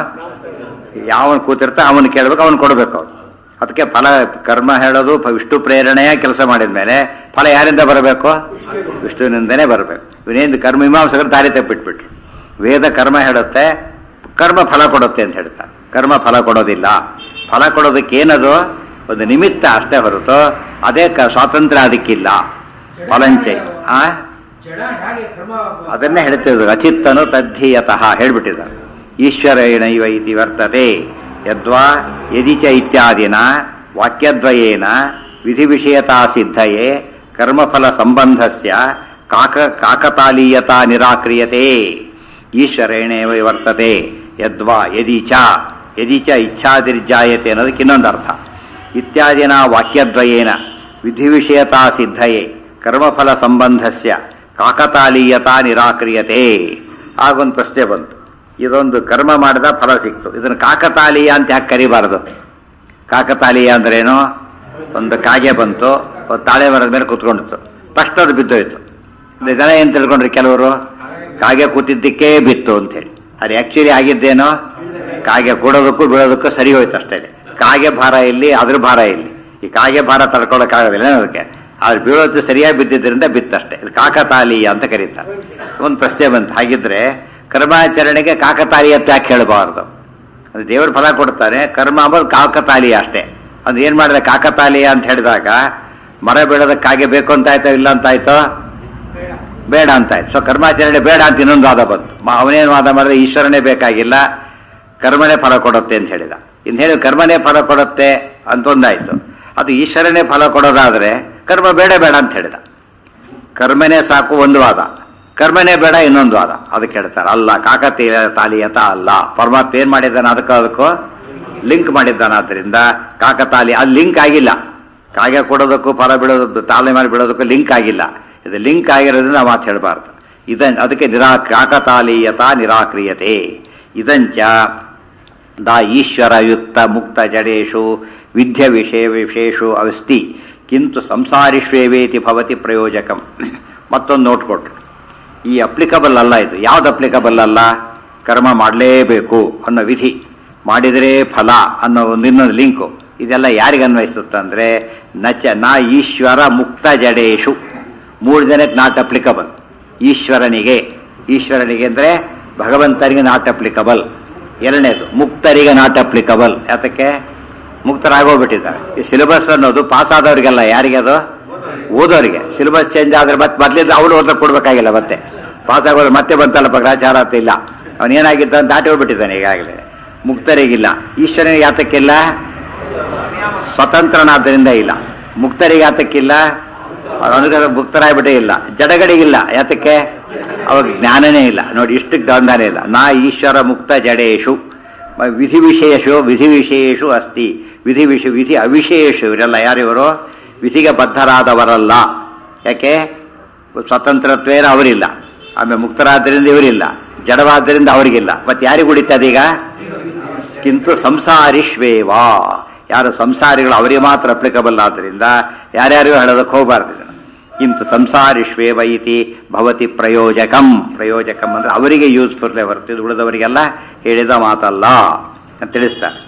ಯಾವನ್ ಕೂತಿರ್ತಾ ಅವನು ಕೇಳ್ಬೇಕು ಅವನು ಕೊಡ್ಬೇಕು ಅವನು ಅದಕ್ಕೆ ಫಲ ಕರ್ಮ ಹೇಳೋದು ಪ- ವಿಷ್ಣು ಪ್ರೇರಣೆಯ ಕೆಲಸ ಮಾಡಿದ ಮೇಲೆ ಫಲ ಯಾರಿಂದ ಬರಬೇಕು ವಿಷ್ಣುವಿನಿಂದನೇ ಬರಬೇಕು ಇವನೇನು ಕರ್ಮ ಮೀಮಾಂಸಕರು ದಾರಿ ತಪ್ಪಿಟ್ಬಿಟ್ರು ವೇದ ಕರ್ಮ ಹೇಳುತ್ತೆ ಕರ್ಮ ಫಲ ಕೊಡುತ್ತೆ ಅಂತ ಹೇಳ್ತಾರೆ ಕರ್ಮ ಫಲ ಕೊಡೋದಿಲ್ಲ ಫಲ ಕೊಡೋದಕ್ಕೆ ಏನದು ಒಂದು ನಿಮಿತ್ತ ಅಷ್ಟೇ ಹೊರತು ಅದೇ ಕ- ಸ್ವಾತಂತ್ರ್ಯ ಅದಕ್ಕಿಲ್ಲ ಫಲಂಚೈ ಆ ಜಡ ಹೇಗೆ ಕ್ರಮ ಅದನ್ನೇ ಹೇಳ್ತಿದ್ರು ಅಚಿತ್ತನು ತದ್ಧೀಯತಃ ಹೇಳ್ಬಿಟ್ಟಿದ್ದಾರೆ ಈಶ್ವರೇಣೈವ ಇತಿ ವರ್ತತೆ ಯದ್ವಾ ಯದಿ ಚ ಇತ್ಯಾದಿನ ವಾಕ್ಯದ್ವಯೇನ ವಿಧಿ ವಿಷಯತಾ ಸಿದ್ಧಯೇ ಕರ್ಮಫಲ ಸಂಬಂಧಸ್ಯ ಕಾಕ ಕಾಕತಾಲೀಯತಾ ನಿರಾಕ್ರಿಯತೆ ಈಶ್ವರೇಣೇವ ವರ್ತತೆ ಯದ್ವಾ ಯದಿ ಚ ಯದಿ ಚ ಇಚ್ಛಾದಿರ್ಜಾಯತೆ ಅನ್ನೋದಕ್ಕೆ ಇನ್ನೊಂದು ಅರ್ಥ ಇತ್ಯಾದಿನ ವಾಕ್ಯದ್ವಯೇನ ವಿಧಿ ವಿಷಯತಾ ಸಿದ್ಧಯೇ ಕರ್ಮಫಲ ಸಂಬಂಧಸ್ಯ ಕಾಕತಾಲೀಯತಾ ನಿರಾಕ್ರಿಯತೆ ಆಗೊಂದು ಪ್ರಶ್ನೆ ಬಂತು ಇದೊಂದು ಕರ್ಮ ಮಾಡಿದ ಫಲ ಸಿಕ್ತು ಇದನ್ನು ಕಾಕತಾಲೀಯ ಅಂತ ಯಾಕೆ ಕರಿಬಾರದು ಕಾಕತಾಲೀಯ ಅಂದ್ರೇನು ಒಂದು ಕಾಗೆ ಬಂತು ಒಂದು ತಾಳೆ ಮರದ ಮೇಲೆ ಕೂತ್ಕೊಂಡಿತ್ತು ತಕ್ಷಣ ಅದು ಬಿದ್ದೋಯ್ತು ಇದು ಜನ ಏನ್ ತಿಳ್ಕೊಂಡ್ರಿ ಕೆಲವರು ಕಾಗೆ ಕೂತಿದ್ದಕ್ಕೆ ಬಿತ್ತು ಅಂತೇಳಿ ಅದು ಆಕ್ಚುಲಿ ಆಗಿದ್ದೇನೋ ಕಾಗೆ ಕೂಡೋದಕ್ಕೂ ಬೀಳೋದಕ್ಕೂ ಸರಿ ಹೋಯ್ತು ಅಷ್ಟೇ ಕಾಗೆ ಭಾರ ಇಲ್ಲಿ ಅದ್ರ ಭಾರ ಇಲ್ಲಿ ಈ ಕಾಗೆ ಭಾರ ತಡ್ಕೊಳಕ್ಕಾಗೋದಿಲ್ಲ ಅದಕ್ಕೆ ಆದ್ರೆ ಬೀಳೋದು ಸರಿಯಾಗಿ ಬಿದ್ದಿದ್ದರಿಂದ ಬಿತ್ತಷ್ಟೇ ಇದು ಕಾಕತಾಲೀಯ ಅಂತ ಕರೀತಾರೆ ಒಂದು ಪ್ರಶ್ನೆ ಬಂತು ಹಾಗಿದ್ರೆ ಕರ್ಮಾಚರಣೆಗೆ ಕಾಕತಾಲೀಯ ಅಂತ ಯಾಕೆ ಹೇಳಬಾರ್ದು ಅದು ದೇವರು ಫಲ ಕೊಡ್ತಾನೆ ಕರ್ಮ ಅಂಬೋದು ಕಾಕತಾಲೀಯ ಅಷ್ಟೇ ಅದು ಏನ್ ಮಾಡಿದೆ ಕಾಕತಾಲೀಯ ಅಂತ ಹೇಳಿದಾಗ ಮರ ಬೀಳೋದಕ್ಕಾಗೆ ಬೇಕು ಅಂತ ಆಯ್ತೋ ಇಲ್ಲ ಅಂತ ಆಯ್ತೋ ಬೇಡ ಅಂತ ಆಯ್ತು ಸೊ ಕರ್ಮಾಚರಣೆ ಬೇಡ ಅಂತ ಇನ್ನೊಂದು ವಾದ ಬಂತು ಮ- ಅವನೇನು ವಾದ ಮಾಡಿದ್ರೆ ಈಶ್ವರನೇ ಬೇಕಾಗಿಲ್ಲ ಕರ್ಮನೇ ಫಲ ಕೊಡುತ್ತೆ ಅಂತ ಹೇಳಿದ ಇನ್ನು ಹೇಳಿ ಕರ್ಮನೇ ಫಲ ಕೊಡುತ್ತೆ ಅಂತ ಒಂದಾಯ್ತು ಅದು ಈಶ್ವರನೇ ಫಲ ಕೊಡೋದಾದ್ರೆ ಕರ್ಮ ಬೇಡ ಬೇಡ ಅಂತ ಹೇಳಿದ ಕರ್ಮನೇ ಸಾಕು ಒಂದು ವಾದ ಕರ್ಮನೇ ಬೇಡ ಇನ್ನೊಂದು ವಾದ ಅದಕ್ಕೆ ಹೇಳ್ತಾರೆ ಅಲ್ಲ ಕಾಕತೀಯ ತಾಲಿಯತ ಅಲ್ಲ ಪರಮಾತ್ಮ ಏನ್ ಮಾಡಿದ್ದಾನೆ ಅದಕ್ಕೂ ಅದಕ್ಕೂ ಲಿಂಕ್ ಮಾಡಿದ್ದಾನಾದ್ರಿಂದ ಕಾಕತಾಲಿ ಅದು ಲಿಂಕ್ ಆಗಿಲ್ಲ ಕಾಗೆ ಕೊಡೋದಕ್ಕೂ ಫಲ ಬಿಡೋದು ತಾಳೆ ಮಾಡಿ ಬಿಡೋದಕ್ಕೂ ಲಿಂಕ್ ಆಗಿಲ್ಲ ಇದು ಲಿಂಕ್ ಆಗಿರೋದ್ರಿಂದ ಮಾತು ಹೇಳಬಾರ್ದು ಇದನ್ ಅದಕ್ಕೆ ನಿರಾ ಕಾಕತಾಲೀಯತ ನಿರಾಕ್ರಿಯತೆ ಇದಂಚ ದಾ ಈಶ್ವರಯುಕ್ತ ಮುಕ್ತ ಜಡೇಶು ವಿದ್ಯ ವಿಷಯ ವಿಶೇಷು ಅವಸ್ತಿ ಕಿಂತು ಸಂಸಾರಿಷ್ವೇವೇತಿ ಭವತಿ ಪ್ರಯೋಜಕಂ ಮತ್ತೊಂದು ನೋಟ್ ಕೊಟ್ರು ಈ ಅಪ್ಲಿಕಬಲ್ ಅಲ್ಲ ಇದು ಯಾವ್ದು ಅಪ್ಲಿಕಬಲ್ ಅಲ್ಲ ಕರ್ಮ ಮಾಡಲೇಬೇಕು ಅನ್ನೋ ವಿಧಿ ಮಾಡಿದರೆ ಫಲ ಅನ್ನೋ ಒಂದು ಇನ್ನೊಂದು ಲಿಂಕು ಇದೆಲ್ಲ ಯಾರಿಗೆ ಅನ್ವಯಿಸುತ್ತಂದ್ರೆ ನಚ ನಾ ಈಶ್ವರ ಮುಕ್ತ ಜಡೇಶು ಮೂರು ಜನಕ್ಕೆ ನಾಟ್ ಅಪ್ಲಿಕಬಲ್ ಈಶ್ವರನಿಗೆ ಈಶ್ವರನಿಗೆ ಅಂದ್ರೆ ಭಗವಂತನಿಗೆ ನಾಟ್ ಅಪ್ಲಿಕಬಲ್ ಎರಡನೇದು ಮುಕ್ತರಿಗೆ ನಾಟ್ ಅಪ್ಲಿಕಬಲ್ ಯಾತಕ್ಕೆ ಮುಕ್ತರಾಗೋಗ್ಬಿಟ್ಟಿದ್ದಾರೆ ಈ ಸಿಲೆಬಸ್ ಅನ್ನೋದು ಪಾಸ್ ಆದವರಿಗೆಲ್ಲ ಯಾರಿಗೆ ಅದು ಓದೋರಿಗೆ ಸಿಲೆಬಸ್ ಚೇಂಜ್ ಆದ್ರೆ ಮತ್ತೆ ಮೊದಲಿಂದ ಅವನು ಓದ್ರ ಕೊಡ್ಬೇಕಾಗಿಲ್ಲ ಮತ್ತೆ ಪಾಸ್ ಆಗೋದು ಮತ್ತೆ ಬಂತಲ್ಲಪ್ಪ ಗ್ರಾಚಾರ ಅಂತ ಇಲ್ಲ ಅವನೇನಾಗಿದ್ದ ಅಂತ ದಾಟಿ ಹೋಗ್ಬಿಟ್ಟಿದ್ದಾನೆ ಈಗಾಗಲೇ ಮುಕ್ತರಿಗಿಲ್ಲ ಈಶ್ವರನಿಗೆ ಯಾತಕ್ಕಿಲ್ಲ ಸ್ವತಂತ್ರನಾದ್ದರಿಂದ ಇಲ್ಲ ಮುಕ್ತರಿಗೆ ಯಾತಕ್ಕಿಲ್ಲ ಅವ್ರ ಅನುಗ್ರಹ ಮುಕ್ತರಾಗ್ಬಿಟ್ಟೇ ಇಲ್ಲ ಜಡಗಡಿಗಿಲ್ಲ ಯಾತಕ್ಕೆ ಅವಾಗ ಜ್ಞಾನನೇ ಇಲ್ಲ ನೋಡಿ ಇಷ್ಟಕ್ಕೆ ದಂಧನೇ ಇಲ್ಲ ನಾ ಈಶ್ವರ ಮುಕ್ತ ಜಡೇಶು ಮ- ವಿಧಿ ವಿಶೇಷು ವಿಧಿ ವಿಶೇಷು ಅಸ್ತಿ ವಿಧಿ ವಿಷ ವಿಧಿ ಅವಿಶೇಷು ಇವರೆಲ್ಲ ಯಾರಿವರು ವಿಧಿಗೆ ಬದ್ಧರಾದವರಲ್ಲ ಯಾಕೆ ಸ್ವತಂತ್ರತ್ವೇನ ಅವರಿಲ್ಲ ಆಮೇಲೆ ಮುಕ್ತರಾದ್ದರಿಂದ ಇವರಿಲ್ಲ ಜಡವಾದ್ದರಿಂದ ಅವರಿಗಿಲ್ಲ ಮತ್ತೆ ಯಾರಿಗೆ ಉಳಿತದೀಗ ಕಿಂತು ಸಂಸಾರಿಶ್ವೇವಾ ಯಾರು ಸಂಸಾರಿಗಳು ಅವರಿಗೆ ಮಾತ್ರ ಅಪ್ಲಿಕಬಲ್ ಆದ್ದರಿಂದ ಯಾರ್ಯಾರಿಗೂ ಹೇಳೋದಕ್ಕೆ ಹೋಗಬಾರ್ದು ಇದನ್ನು. ಕಿಂತು ಸಂಸಾರಿಶ್ವೇವ ಇತಿ ಭವತಿ ಪ್ರಯೋಜಕಂ ಪ್ರಯೋಜಕಂ ಅಂದ್ರೆ ಅವರಿಗೆ ಯೂಸ್ಫುಲ್ ಹೊರತು ಉಳಿದವರಿಗೆಲ್ಲ ಹೇಳಿದ ಮಾತಲ್ಲ ಅಂತ ತಿಳಿಸ್ತಾರೆ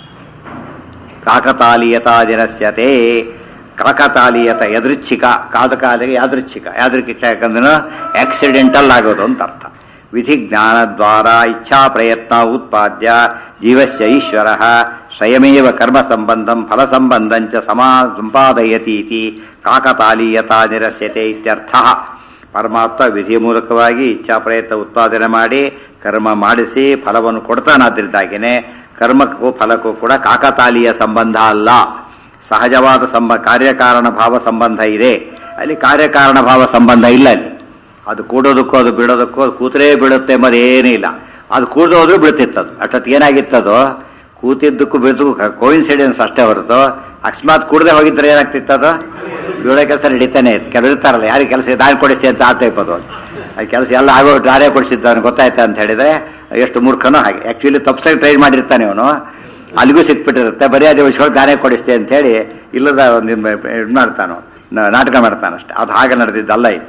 ಕಾಕತಾಲೀಯತಾ ದಿನಸ್ಯತೆ ಕಾಕತಾಲೀಯತ ಯದೃಚ್ಛಿಕ ಕಾದಕಾಲಿಗೆ ಯಾದೃಚ್ಛಿಕ ಯಾದೃಚ್ಛಿಕ ಯಾಕಂದ್ರೆ ಆಕ್ಸಿಡೆಂಟಲ್ ಆಗೋದು ಅಂತ ಅರ್ಥ ವಿಧಿ ಜ್ಞಾನ ದ್ವಾರ ಇಚ್ಛಾ ಪ್ರಯತ್ನ ಉತ್ಪಾದ್ಯ ಜೀವಸ್ಯ ಈಶ್ವರ ಸ್ವಯಮೇವ ಕರ್ಮ ಸಂಬಂಧಂ ಫಲ ಸಂಬಂಧಂಚ ಸಮಾ ಸಂಪಾದಯತೀತಿ ಕಾಕತಾಲೀಯತಾ ನಿರಸ್ಯತೆ ಇತ್ಯರ್ಥ ಪರಮಾತ್ಮ ವಿಧಿ ಮೂಲಕವಾಗಿ ಇಚ್ಛಾ ಪ್ರಯತ್ನ ಉತ್ಪಾದನೆ ಮಾಡಿ ಕರ್ಮ ಮಾಡಿಸಿ ಫಲವನ್ನು ಕೊಡ್ತಾನಾದ್ರಿಂದಾಗಿನೇ ಕರ್ಮಕ್ಕೂ ಫಲಕ್ಕೂ ಕೂಡ ಕಾಕತಾಲೀಯ ಸಂಬಂಧ ಅಲ್ಲ ಸಹಜವಾದ ಸಂಬ ಕಾರ್ಯಕಾರಣ ಭಾವ ಸಂಬಂಧ ಇದೆ ಅಲ್ಲಿ ಕಾರ್ಯಕಾರಣ ಭಾವ ಸಂಬಂಧ ಇಲ್ಲ ಅಲ್ಲಿ ಅದು ಕೂಡೋದಕ್ಕೂ ಅದು ಬಿಡೋದಕ್ಕೂ ಅದು ಕೂತರೇ ಬೀಳುತ್ತೆ ಎಂಬುದು ಏನೂ ಇಲ್ಲ ಅದು ಕೂಡದು ಹೋದ್ರೂ ಬೀಳ್ತಿತ್ತದು ಅಷ್ಟೊತ್ತು ಏನಾಗಿತ್ತದು ಕೂತಿದ್ದಕ್ಕೂ ಬೀಳದಕ್ಕೂ ಕೋಇನ್ಸಿಡೆನ್ಸ್ ಅಷ್ಟೇ ಹೊರತು ಅಕಸ್ಮಾತ್ ಕೂಡದೆ ಹೋಗಿದ್ರೆ ಏನಾಗ್ತಿತ್ತದು ಬೀಳೋ ಕೆಲಸ ನಡೀತಾನೆ ಇತ್ತು ಕೆಲವರು ಇರ್ತಾರಲ್ಲ ಯಾರಿಗೆ ಕೆಲಸ ನಾನು ಕೊಡಿಸ್ತೀನಿ ಅಂತ ಆತ ಇಪ್ಪದು ಆ ಕೆಲಸ ಎಲ್ಲ ಆಗೋ ನಾನೇ ಕೊಡಿಸಿದ್ದ ಅವ್ನು ಗೊತ್ತಾಯ್ತಾ ಅಂತ ಹೇಳಿದ್ರೆ ಎಷ್ಟು ಮೂರ್ಖನೋ ಹಾಗೆ ಆಕ್ಚುಲಿ ತಪ್ಪಿಸಾಗಿ ಟ್ರೈ ಮಾಡಿರ್ತಾನೆ ಅವನು ಅಲ್ಲಿಗೂ ಸಿಕ್ಬಿಟ್ಟಿರುತ್ತೆ ಬರೀ ಅದೇ ಉಳಿಸ್ಕೊಂಡು ನಾನೇ ಕೊಡಿಸ್ತೆ ಅಂತ ಹೇಳಿ ಇಲ್ಲದ ಒಂದು ಇದು ಮಾಡ್ತಾನು ನ- ನಾಟಕ ಮಾಡ್ತಾನಷ್ಟೆ ಅದು ಹಾಗೆ ನಡೆದಿದ್ದಲ್ಲ ಇದು